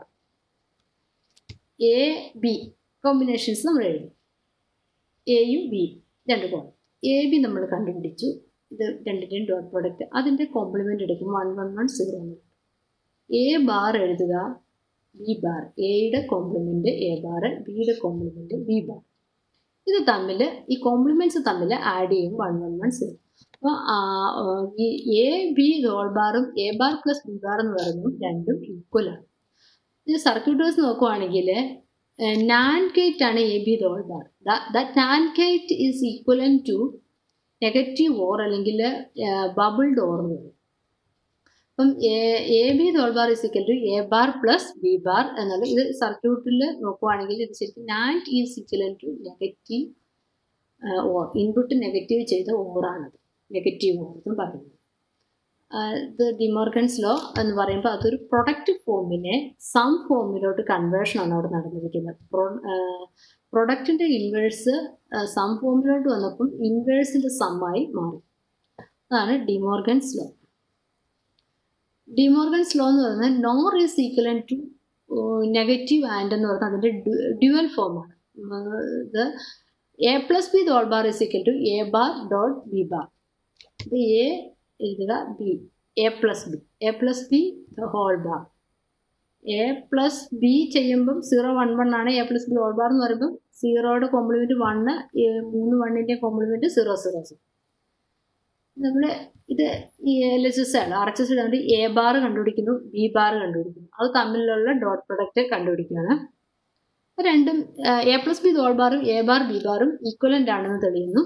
A B combinations നമ്മൾ എഴുതി എയും ബിയും രണ്ട് കോളം എ ബി നമ്മൾ കണ്ടുപിടിച്ചു ഇത് രണ്ടിൻ്റെയും ഡോട്ട് പ്രൊഡക്റ്റ് അതിൻ്റെ കോംപ്ലിമെൻ്റ് എടുക്കും വൺ വൺ വൺ സീറോ എന്ന് എ ബാർ എഴുതുക ബി ബാർ എയുടെ കോംപ്ലിമെൻറ്റ് എ ബാർ ബിയുടെ കോംപ്ലിമെൻറ്റ് ബി ബാർ ഇത് തമ്മിൽ ഈ കോംപ്ലിമെൻറ്റ്സ് തമ്മിൽ ആഡ് ചെയ്യും വൺ വൺ വൺ സീറോ അപ്പോൾ ഈ എ ബി ഹോൾ ബാറും A bar plus B bar എന്ന് പറയുന്നതും രണ്ടും ഈക്വലാണ് ഇത് സർക്യൂട്ട് വൈസ് നോക്കുവാണെങ്കിൽ നാൻ ഗേറ്റ് ആണ് A B whole bar that NAND gate is equivalent to negative or അല്ലെങ്കിൽ ബബിൾ ഡോർ എന്ന് പറയും അപ്പം A B whole bar is equal to A bar plus B bar എന്നുള്ളത് ഇത് സർക്യൂട്ടിൽ നോക്കുവാണെങ്കിൽ ഇത് ശരിക്കും NAND is equivalent to negative or input negative ചെയ്ത ഓറാണത് നെഗറ്റീവ് ഓർ എന്ന് പറയുന്നത് ഇത് ഡിമോർഗൻസ് ലോ എന്ന് പറയുമ്പോൾ അതൊരു പ്രൊഡക്റ്റ് ഫോമിനെ സം ഫോമിലോട്ട് കൺവേർഷനാണ് അവിടെ നടന്നിരിക്കുന്നത് പ്രൊഡക്റ്റിൻ്റെ ഇൻവേഴ്സ് സം ഫോമിലോട്ട് വന്നപ്പം ഇൻവേഴ്സിൻ്റെ സമ്മായി മാറി അതാണ് ഡിമോർഗൻസ് ലോ ഡിമോർഗൻസ് ലോ എന്ന് പറയുന്നത് NOR is equivalent to negative and എന്ന് പറയുന്നത് അതിൻ്റെ ഡ്യുവൽ ഫോമാണ് ഇത് A plus B dot bar is equal to A bar dot B bar ഇത് എ എഴുതുക B A plus B A plus B the whole bar A plus B ചെയ്യുമ്പം zero one one ആണ് A plus B whole bar എന്ന് പറയുമ്പം സീറോയുടെ compliment one മൂന്ന് വണ്ണിൻ്റെ compliment zero zero zero നമ്മൾ ഇത് ഈ എൽ എച്ച് എസ് ആണ് ആർ എച്ച് എസ് ഇടാണ്ട് എ ബാർ കണ്ടുപിടിക്കുന്നു ബി ബാർ കണ്ടുപിടിക്കുന്നു അത് തമ്മിലുള്ള ഡോട്ട് പ്രൊഡക്റ്റ് കണ്ടുപിടിക്കുകയാണ് രണ്ടും എ പ്ലസ് ബി ഡോൾ ബാറും എ ബാർ ബി ബാറും ഈക്വലൻ്റ് ആണെന്ന് തെളിയുന്നു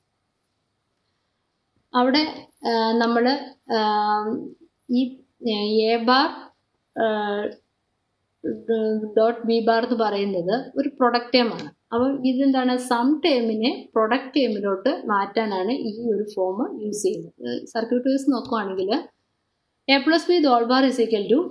അവിടെ നമ്മൾ ഈ A bar dot B bar എന്ന് പറയുന്നത് ഒരു പ്രൊഡക്റ്റ് ടേമാണ് അപ്പം ഇതെന്താണ് സം ടേമിനെ പ്രൊഡക്റ്റ് ടേമിലോട്ട് മാറ്റാനാണ് ഈ ഒരു ഫോം യൂസ് ചെയ്യുന്നത് സർക്യൂട്ട് വൈസ് നോക്കുവാണെങ്കിൽ A plus B whole bar is equal to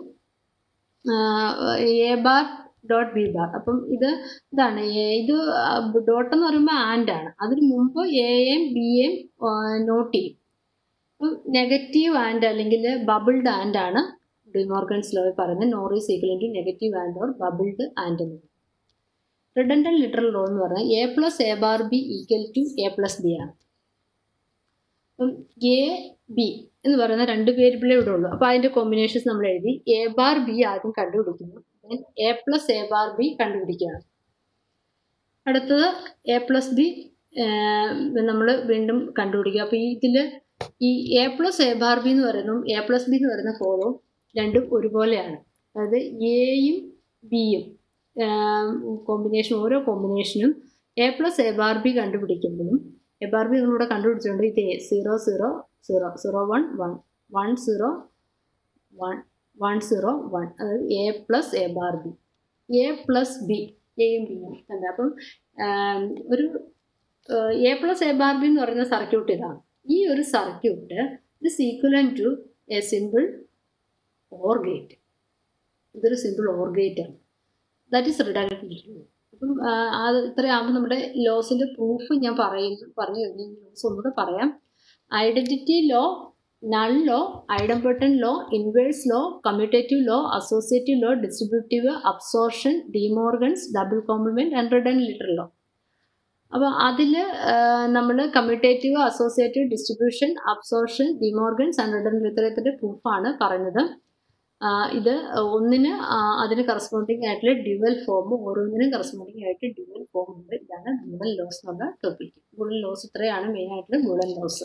A bar dot B bar അപ്പം ഇത് ഇതാണ് ഇത് ഡോട്ട് എന്ന് പറയുമ്പോൾ ആൻഡ് ആണ് അതിന് മുമ്പ് A M B M not ചെയ്യും അപ്പം നെഗറ്റീവ് ആൻഡ് അല്ലെങ്കിൽ ബബിൾഡ് ആൻഡ് ആണ് ഡിമോർഗൻസ് ലോയിൽ പറയുന്നത് NOR is equal to negative and or bubbled and എന്ന് റിഡൻഡൻ ലിറ്ററൽ റോ എന്ന് പറഞ്ഞാൽ A plus A bar B equal to A plus B ആണ് അപ്പം എ ബി എന്ന് പറയുന്ന രണ്ട് വേരിയബിളേ ഇവിടെ ഉള്ളൂ അപ്പോൾ അതിൻ്റെ കോമ്പിനേഷൻസ് നമ്മൾ എഴുതി എ ബാർ ബി ആദ്യം കണ്ടുപിടിക്കുന്നു then A plus A bar B കണ്ടുപിടിക്കുകയാണ് അടുത്തത് എ പ്ലസ് ബി നമ്മൾ വീണ്ടും കണ്ടുപിടിക്കുക അപ്പോൾ ഇതിൽ ഈ A plus A bar B എന്ന് പറയുന്നതും എ പ്ലസ് ബി എന്ന് പറയുന്ന കോളവും രണ്ടും ഒരുപോലെയാണ് അതായത് എയും ബിയും കോമ്പിനേഷൻ ഓരോ കോമ്പിനേഷനും A plus A bar B കണ്ടുപിടിക്കുമ്പോഴും എ ബാർ ബി നിങ്ങളിവിടെ കണ്ടുപിടിച്ചുകൊണ്ട് ഇത് zero zero zero zero one one one zero one one zero one അതായത് A plus A bar B A plus B എയും ബിയും എന്താ അപ്പം ഒരു A plus A bar B എന്ന് പറയുന്ന സർക്യൂട്ട് ഇതാണ് ഈ ഒരു circuit is equivalent to a simple or gate ഇതൊരു സിമ്പിൾ ഓർ ഗേറ്റ് ആണ് ദാറ്റ് ഈസ് റിഡക്റ്റഡ് അപ്പം അത് ഇത്രയാകുമ്പോൾ നമ്മുടെ ലോസിൻ്റെ പ്രൂഫ് ഞാൻ പറയുന്നു പറഞ്ഞു കഴിഞ്ഞു ലോസ് ഒന്നുകൂടെ പറയാം identity law null law idempotent law inverse law commutative law associative law distributive absorption De Morgan's double complement and redundant literal law അപ്പോൾ അതിൽ നമ്മൾ commutative associative distribution absorption De Morgan's and redundant ലിറ്ററേറ്ററിൻ്റെ പ്രൂഫാണ് പറഞ്ഞത് ഇത് ഒന്നിന് അതിന് കറസ്പോണ്ടിങ് ആയിട്ടുള്ള ഡ്യുവൽ ഫോം ഓരോന്നിനും കറസ്പോണ്ടിങ് ആയിട്ട് ഡ്യുവൽ ഫോം ഉണ്ട് ഇതാണ് ഗുളൻ ലോസ് എന്നുള്ള ടോപ്പിക് ഗുളൻ ലോസ് ഇത്രയാണ് മെയിനായിട്ടുള്ള ഗുളൻ ലോസ്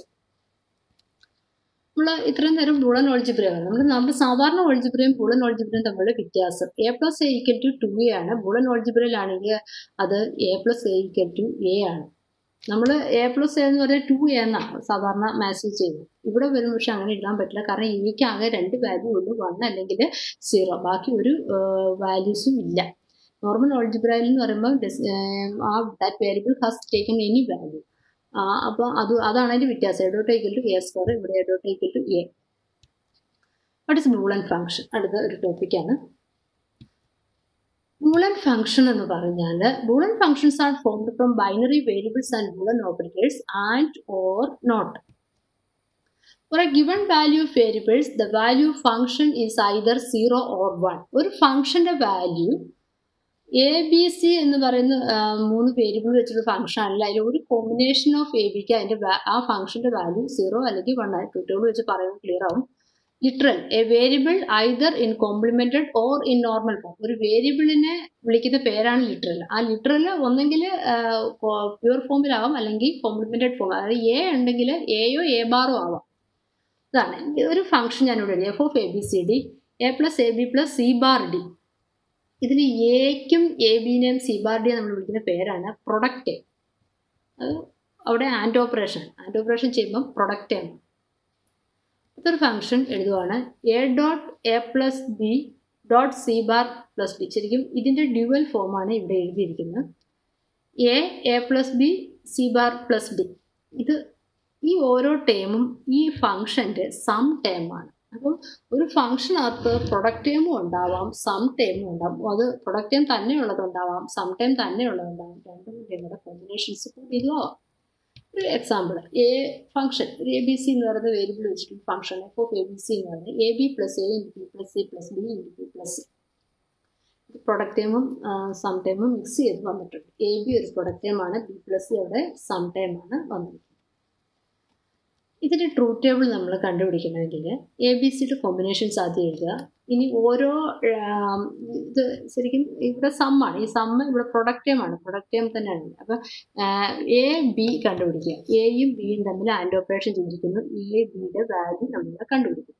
നമ്മൾ ഇത്രയും നേരം ബുളൻ ഓൾജിബ്രയാണ് നമ്മൾ നമ്മുടെ സാധാരണ ഓൾജിബ്രയും ബുളൻ ഓൾജിബ്രയും തമ്മിലുള്ള വ്യത്യാസം A plus A equal to two A ആണ് ബുളൻ ഓൾജിബ്രയിലാണെങ്കിൽ അത് A plus A equal to A ആണ് നമ്മൾ എ പ്ലസ് എ എന്ന് പറഞ്ഞാൽ ടു എ എന്നാണ് സാധാരണ മാച്ച് ചെയ്യുന്നത് ഇവിടെ വരുമ്പോൾ പക്ഷെ അങ്ങനെ ഇടാൻ പറ്റില്ല കാരണം എനിക്ക് ആകെ രണ്ട് വാല്യൂ ഉള്ളൂ വൺ അല്ലെങ്കിൽ സീറോ ബാക്കി ഒരു വാല്യൂസും ഇല്ല നോർമൽ ഓൾജിബ്രയിൽ എന്ന് പറയുമ്പോൾ ആ that variable has taken any value അപ്പോൾ അത് അതാണ് അതിൻ്റെ വ്യത്യാസം A dot equal to A square ഇവിടെ A dot equal to A what is Boolean function അടുത്ത ഒരു ടോപ്പിക്കാണ് ബൂളൻ ഫംഗ്ഷൻ എന്ന് പറഞ്ഞാൽ Boolean functions are formed from binary variables and Boolean operators and or not For a given value of variables, the value function is either 0 or 1. ഒരു ഫംഗ്ഷൻ്റെ value A B C എന്ന് പറയുന്ന മൂന്ന് variable വെച്ചിട്ടുള്ള function ആണല്ലോ അതിൽ ഒരു combination of A ബിക്ക് അതിൻ്റെ ആ ഫംഗ്ഷൻ്റെ വാല്യൂ സീറോ അല്ലെങ്കിൽ വൺ ആയി കുട്ടികൾ വെച്ച് പറയുമ്പോൾ ക്ലിയർ ആവും literal a variable either in complemented or in normal form ഒരു വേരിയബിളിനെ വിളിക്കുന്ന പേരാണ് ലിറ്ററൽ ആ ലിറ്ററൽ ഒന്നെങ്കിൽ പ്യുവർ ഫോമിലാവാം അല്ലെങ്കിൽ കോംപ്ലിമെൻറ്റഡ് ഫോം അതായത് എ ഉണ്ടെങ്കിൽ എയോ എ ബാറോ ആവാം ഇതാണ് ഒരു ഫംഗ്ഷൻ ഞാനിവിടെ എഴുതി F of A B C D A plus A B plus C bar D ഇതിന് എക്കും എ ബിനെയും സി ബാർ ഡിയും നമ്മൾ വിളിക്കുന്ന പേരാണ് പ്രൊഡക്റ്റ് അത് അവിടെ ആൻഡ് ഓപ്പറേഷൻ ആൻഡ് ഓപ്പറേഷൻ ചെയ്യുമ്പം പ്രൊഡക്റ്റ് ആണ് ഇതൊരു ഫംഗ്ഷൻ എഴുതുവാണ് A dot A plus B dot C bar plus D ശരിക്കും ഇതിൻ്റെ ഡ്യുവൽ ഫോമാണ് ഇവിടെ എഴുതിയിരിക്കുന്നത് A A plus B C bar plus D ഇത് ഈ ഓരോ ടേമും ഈ ഫംഗ്ഷൻ്റെ സം ടേമാണ് അപ്പം ഒരു ഫംഗ്ഷനകത്ത് പ്രൊഡക്റ്റ് ടേമും ഉണ്ടാവാം സം ടേമും ഉണ്ടാവും അത് പ്രൊഡക്റ്റ് ടേം തന്നെയുള്ളതുണ്ടാവാം സം ടേം തന്നെയുള്ളതുണ്ടാവാം രണ്ടും ടേമുടെ കോമ്പിനേഷൻസ് കൂടിയതോ ഒരു എക്സാമ്പിൾ എ ഫംഗ്ഷൻ ഒരു എ ബി സി എന്ന് പറയുന്ന വേരിയബിൾ വെച്ചിട്ട് function F of A B C എന്ന് പറയുന്നത് A B plus A into B plus C plus B into B plus C product ടൈമും സം ടൈമും മിക്സ് ചെയ്ത് വന്നിട്ടുണ്ട് എ ബി ഒരു പ്രൊഡക്റ്റ് ടൈമാണ് ബി പ്ലസ് സി അവിടെ സം ടൈമാണ് വന്നിരിക്കുന്നത് ഇതിൻ്റെ ട്രൂ ടേബിൾ നമ്മൾ കണ്ടുപിടിക്കണമെങ്കിൽ എ ബി സിയുടെ കോമ്പിനേഷൻസ് ആദ്യം എഴുതുക ഇനി ഓരോ ആം, ഇത് ശരിക്കും ഇവിടെ സമ്മാണ് ഈ സമ്മ് ഇവിടെ പ്രൊഡക്റ്റ് ടൈമാണ് പ്രൊഡക്റ്റ് ടൈം തന്നെയാണ് അപ്പം എ ബി കണ്ടുപിടിക്കുക എയും ബിയും തമ്മിൽ ആൻഡ് ഓപ്പറേഷൻ ചെയ്തിരിക്കുന്നു എ ബിയുടെ വാല്യൂ നമ്മൾ കണ്ടുപിടിക്കും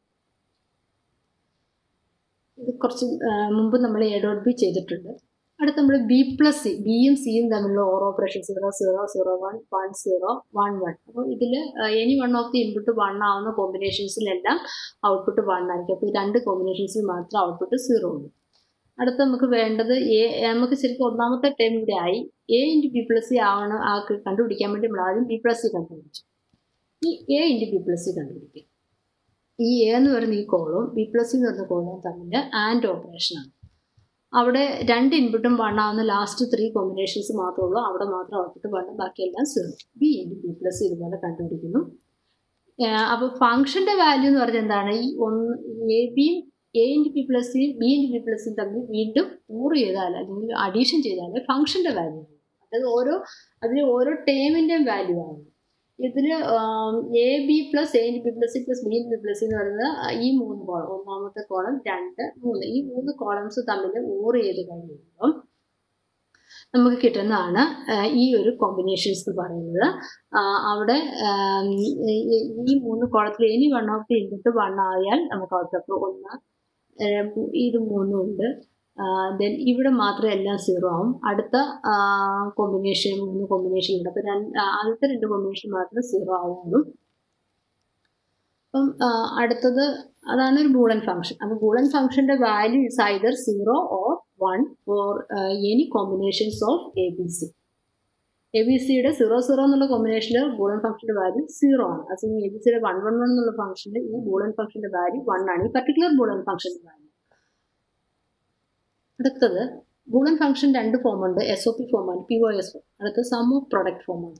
ഇത് കുറച്ച് ആ, മുമ്പ് നമ്മൾ എ ഡോട്ട് ബി ചെയ്തിട്ടുണ്ട് അടുത്ത് നമ്മൾ ബി പ്ലസ് സി ബിയും സിയും തമ്മിലുള്ള ഓരോ operation zero zero zero one one zero one one അപ്പോൾ ഇതിൽ any one of the input one ആവുന്ന കോമ്പിനേഷൻസിലെല്ലാം ഔട്ട്പുട്ട് വൺ ആയിരിക്കും അപ്പോൾ ഈ രണ്ട് കോമ്പിനേഷൻസിൽ മാത്രം ഔട്ട്പുട്ട് സീറോ ഉണ്ട് അടുത്ത് നമുക്ക് വേണ്ടത് എ നമുക്ക് ശരിക്കും ഒന്നാമത്തെ ടൈം ഇവിടെ ആയി A into B plus C ആവണം ആ കണ്ടുപിടിക്കാൻ വേണ്ടി നമ്മൾ ആദ്യം ബി പ്ലസ് സി കണ്ടുപിടിച്ചു ഈ A into B plus C കണ്ടുപിടിക്കുക ഈ എ എന്ന് പറയുന്ന ഈ കോളും ബി പ്ലസ് സി എന്ന് പറയുന്ന കോളും തമ്മിൽ ആൻഡ് ഓപ്പറേഷനാണ് അവിടെ രണ്ട് ഇൻപുട്ടും വൺ ആവുന്ന ലാസ്റ്റ് ത്രീ കോമ്പിനേഷൻസ് മാത്രമേ ഉള്ളൂ അവിടെ മാത്രം ഔട്ട്പുട്ട് വൺ ബാക്കിയെല്ലാം zero B into B plus C ഇതുപോലെ കണ്ടുപിടിക്കുന്നു അപ്പോൾ ഫംഗ്ഷൻ്റെ വാല്യൂ എന്ന് പറഞ്ഞാൽ എന്താണ് ഈ ഒന്ന് എ ബിയും എ ഇൻറ്റു ബി പ്ലസ് സിയും ബി ഇൻറ്റു ബി പ്ലസ് സിയും തമ്മിൽ വീണ്ടും കൂർ ചെയ്താൽ അല്ലെങ്കിൽ അഡീഷൻ ചെയ്താൽ ഫംഗ്ഷൻ്റെ വാല്യൂ അതായത് ഓരോ അതിൽ ഓരോ ടേമിൻ്റെയും വാല്യൂ ആണ് ഇതിൽ A B plus A into B plus C plus B into B plus C എന്ന് പറയുന്നത് ഈ മൂന്ന് കോളം ഒന്നാമത്തെ കോളം രണ്ട് മൂന്ന് ഈ മൂന്ന് കോളംസ് തമ്മിൽ ഓർ ചെയ്ത് കഴിയുമ്പം നമുക്ക് കിട്ടുന്നതാണ് ആ, ഈ ഒരു കോമ്പിനേഷൻസ് എന്ന് പറയുന്നത് ആ, അവിടെ ആം, ഈ- ഈ- ഈ മൂന്ന് കോളത്തിൽ any one of the input one ആയാൽ നമുക്ക് ഔട്ട്പുട്ട് ഒന്ന് ഏ, ഇത് മൂന്നും ഉണ്ട് ദെൻ ഇവിടെ മാത്രം എല്ലാം സീറോ ആവും അടുത്ത കോമ്പിനേഷൻ മൂന്ന് കോമ്പിനേഷൻ ഉണ്ട് അപ്പോൾ രണ്ട് ആ, ആദ്യത്തെ രണ്ട് കോമ്പിനേഷൻ മാത്രം സീറോ ആവുള്ളൂ അപ്പം ആ, അടുത്തത് അതാണ് ഒരു ബൂളൻ ഫംഗ്ഷൻ അപ്പോൾ ബൂളൻ ഫംഗ്ഷൻ്റെ value is either zero or one for any combinations of A B C A B സിയുടെ സീറോ സീറോ എന്നുള്ള കോമ്പിനേഷനിൽ ബൂളൻ ഫംഗ്ഷൻ്റെ വാല്യൂ സീറോ ആണ് അതേസമയം എ ബി സിയുടെ വൺ വൺ വൺ എന്നുള്ള ഫംഗ്ഷനിൽ ഈ ബൂളൻ ഫംഗ്ഷൻ്റെ വാല്യൂ വൺ ആണ് ഈ പർട്ടിക്കുലർ ബൂളൻ ഫംഗ്ഷൻ്റെ വാല്യൂ അടുത്തത് ബൂളൻ ഫംഗ്ഷൻ രണ്ട് ഫോമുണ്ട് എസ് ഒ പി ഫോമാണ് പി ഒ എസ് ഫോം അടുത്തത് സം ഓഫ് പ്രൊഡക്റ്റ് ഫോമാണ്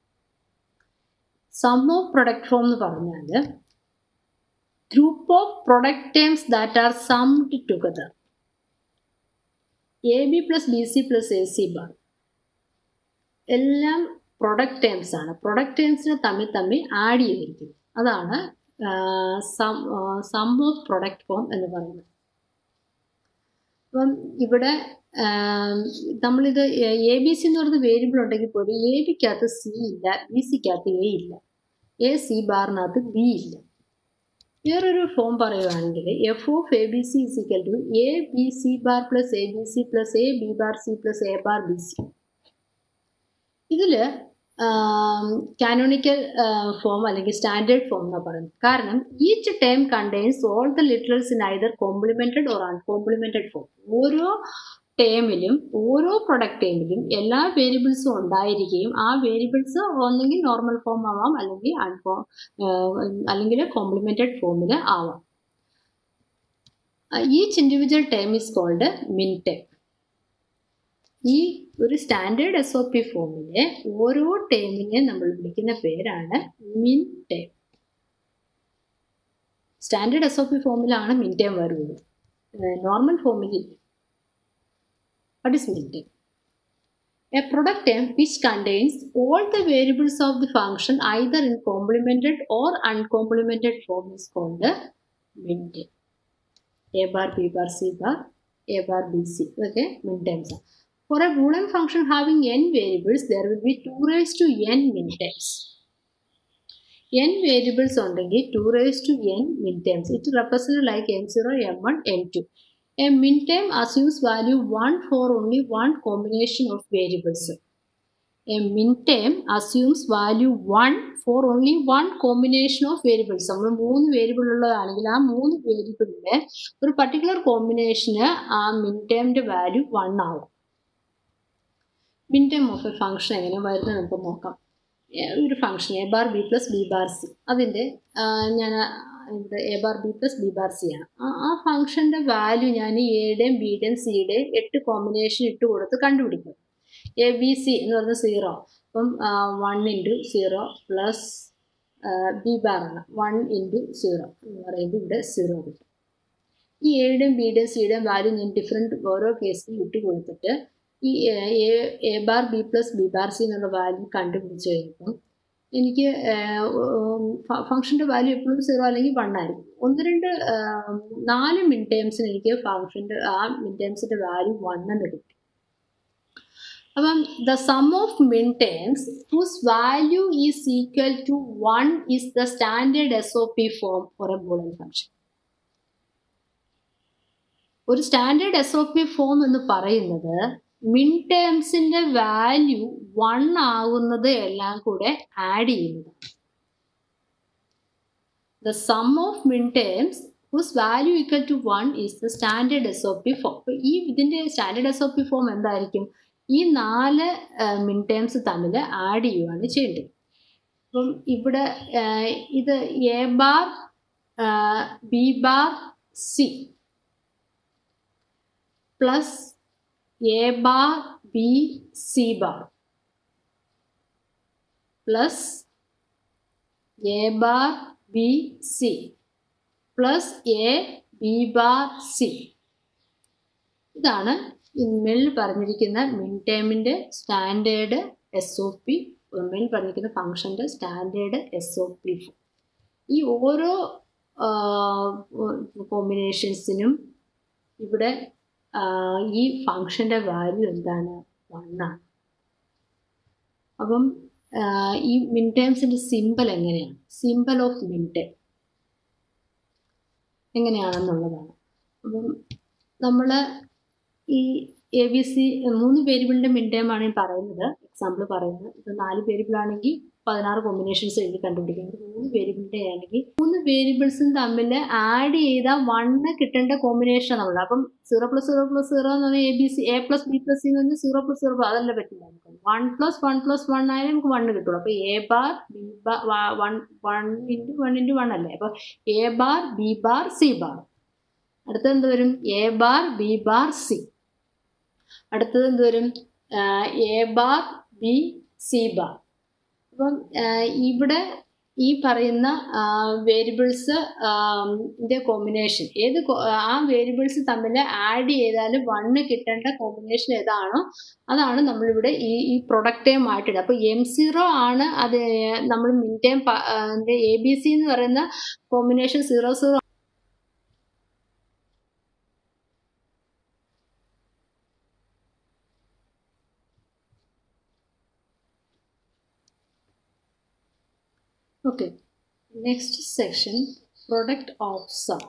സം ഓഫ് പ്രൊഡക്റ്റ് ഫോം എന്ന് പറഞ്ഞാൽ group of product terms that are summed together A B plus B C plus A C bar എല്ലാം product terms ആണ് product ടേംസിനെ തമ്മിൽ തമ്മിൽ add ചെയ്തിരിക്കും അതാണ് sum sum of product form എന്ന് പറയുന്നത് അപ്പം ഇവിടെ ആം, നമ്മളിത് എ ബി സി എന്ന് പറയുന്ന വേരിയബിൾ ഉണ്ടെങ്കിൽ പോലും എ ബിക്കകത്ത് സി ഇല്ല ബി സിക്കകത്ത് എ ഇല്ല എ സി ബാറിനകത്ത് ബി ഇല്ല വേറൊരു ഫോം പറയുവാണെങ്കിൽ F of A B C is equal to A B C bar plus A B C plus A B bar C plus A bar B C ഇതിൽ canonical form അല്ലെങ്കിൽ standard form എന്നാണ് പറയുന്നത് കാരണം each term contains all the literals in either complemented or uncomplemented form ഓരോ ടേമിലും ഓരോ product ടേമിലും എല്ലാ വേരിയബിൾസും ഉണ്ടായിരിക്കുകയും ആ വേരിയബിൾസ് ഒന്നെങ്കിൽ നോർമൽ ഫോം ആവാം അല്ലെങ്കിൽ അൺഫോം അല്ലെങ്കിൽ കോംപ്ലിമെൻറ്റഡ് ഫോമിൽ ആവാം each individual term is called min term ഈ ഒരു സ്റ്റാൻഡേർഡ് എസ് ഒ പി ഫോമിലെ ഓരോ ടേമിനെ നമ്മൾ വിളിക്കുന്ന പേരാണ് min term standard S O P ഫോമിലാണ് മിൻ ടേം വരുന്നത് നോർമൽ ഫോമിൽ ഇല്ല What is min term? A product term which contains all the variables of the function either in complemented or uncomplemented form is called a min term. A bar, B bar, C bar, A bar, B, C. Okay, min terms. For a Boolean function having n variables, there will be 2 raised to n min terms. n variables ഉണ്ടെങ്കിൽ 2 raised to n min terms. It represents like m0, m1, m2. A min term assumes value 1 for only one combination of variables. A min term assumes value 1 for only one combination of variables. നമ്മൾ മൂന്ന് variable ഉള്ളതാണെങ്കിൽ ആ മൂന്ന് വേരിയബിളിലെ ഒരു particular കോമ്പിനേഷന് ആ മിൻ ടേമിൻ്റെ value one ആവും മിൻ ടേം ഓഫ് എ ഫംഗ്ഷൻ എങ്ങനെ വരുന്നത് നമുക്ക് നോക്കാം ഏ, ഒരു function A bar B plus B bar C അതിൻ്റെ ഞാൻ ഇവിടെ A bar B plus B bar C ആണ് ആ ആ ഫംഗ്ഷൻ്റെ വാല്യൂ ഞാൻ എയുടെയും ബിയുടെയും സിയുടെയും എട്ട് കോമ്പിനേഷൻ ഇട്ട് കൊടുത്ത് കണ്ടുപിടിക്കും എ ബി സി എന്ന് പറഞ്ഞാൽ സീറോ അപ്പം one into zero plus B bar ആണ് വൺ ഇൻറ്റു സീറോ എന്ന് പറയുമ്പോൾ ഇവിടെ സീറോ കിട്ടും ഈ എയുടെയും ബിയുടെയും സിയുടെയും വാല്യൂ ഞാൻ ഡിഫറെൻറ്റ് ഓരോ കേസിലും ഇട്ട് കൊടുത്തിട്ട് ഈ A bar B plus B bar C എന്നുള്ള വാല്യൂ കണ്ടുപിടിച്ച് കഴിയുമ്പം എനിക്ക് ഫംഗ്ഷൻ്റെ വാല്യൂ എപ്പോഴും സീറോ അല്ലെങ്കിൽ വൺ ആയിരിക്കും ഒന്ന് രണ്ട് ആ, നാല് മിൻ ടേംസിന് എനിക്ക് ഫംഗ്ഷൻ്റെ ആ മിൻ ടേംസിൻ്റെ വാല്യൂ വൺ എന്ന് കിട്ടി അപ്പം the sum of min terms whose value is equal to one is the standard S O P form for a Boolean function ഒരു standard S O P form എന്ന് പറയുന്നത് മിൻ ടേംസിന്റെ വാല്യൂ വൺ ആകുന്നത് എല്ലാം കൂടെ ആഡ് ചെയ്യുന്നത് the sum of min terms whose value equal to one is the standard S O P form ഈ ഇതിന്റെ standard S O P form എന്തായിരിക്കും ഈ നാല് മിൻ ടേംസ് തമ്മിൽ ആഡ് ചെയ്യുകയാണ് ചെയ്യേണ്ടത് അപ്പം ഇവിടെ ആ, ഇത് A bar B bar C plus A bar B C bar plus A bar B C plus A B bar C ഇതാണ് ഇമെയിൽ പറഞ്ഞിരിക്കുന്ന മിൻ ടേമിൻ്റെ സ്റ്റാൻഡേർഡ് എസ് ഒ പി ഇമെയിൽ പറഞ്ഞിരിക്കുന്ന ഫംഗ്ഷൻ്റെ സ്റ്റാൻഡേർഡ് എസ് ഒ പി ഈ ഓരോ കോമ്പിനേഷൻസിനും ഇവിടെ ആ, ഈ ഫംഗ്ഷൻ്റെ വാല്യൂ എന്താണ് വണ്ണാണ് അപ്പം ആ, ഈ മിൻ ടേംസിൻ്റെ സിമ്പൽ എങ്ങനെയാണ് സിമ്പൽ ഓഫ് മിൻ ടേം എങ്ങനെയാണെന്നുള്ളതാണ് അപ്പം നമ്മൾ ഈ എ ബി സി മൂന്ന് വേരിയബിളിൻ്റെ മിൻ ടേം ആണ് ഈ പറയുന്നത് എക്സാമ്പിൾ പറയുന്നത് ഇത് നാല് വേരിയബിൾ ആണെങ്കിൽ പതിനാറ് കോമ്പിനേഷൻസ് എഴുതി കണ്ടുപിടിക്കുന്നത് മൂന്ന് വേരിയബിളിൻ്റെ ആണെങ്കിൽ മൂന്ന് വേരിയബിൾസും തമ്മിൽ ആഡ് ചെയ്താൽ വണ്ണ് കിട്ടേണ്ട കോമ്പിനേഷൻ നമ്മൾ അപ്പം zero plus zero plus zero എന്ന് പറഞ്ഞാൽ A B C A plus B plus C എന്ന് പറഞ്ഞാൽ സീറോ പ്ലസ് സീറോ അതല്ല പറ്റില്ല നമുക്ക് one plus one plus one ആയാലും നമുക്ക് വണ്ണ് കിട്ടുള്ളൂ അപ്പോൾ A bar B bar one one into one into one അല്ലേ അപ്പോൾ A bar B bar C bar അടുത്തത് എന്ത് വരും A bar B bar C അടുത്തത് എന്ത് വരും A bar B C bar അപ്പം ആ, ഇവിടെ ഈ പറയുന്ന വേരിയബിൾസ് ന്റെ കോമ്പിനേഷൻ ഏത് co- ആ വേരിയബിൾസ് തമ്മിൽ ആഡ് ചെയ്താൽ വണ്ണ് കിട്ടേണ്ട കോമ്പിനേഷൻ ഏതാണോ അതാണ് നമ്മളിവിടെ ഈ ഈ പ്രൊഡക്റ്റ് ടൈം ആയിട്ടിടുക അപ്പോൾ എം സീറോ ആണ് അത് നമ്മൾ മിൻ ടൈം എ ബി സി എന്ന് പറയുന്ന combination zero zero Okay, next section product of sum.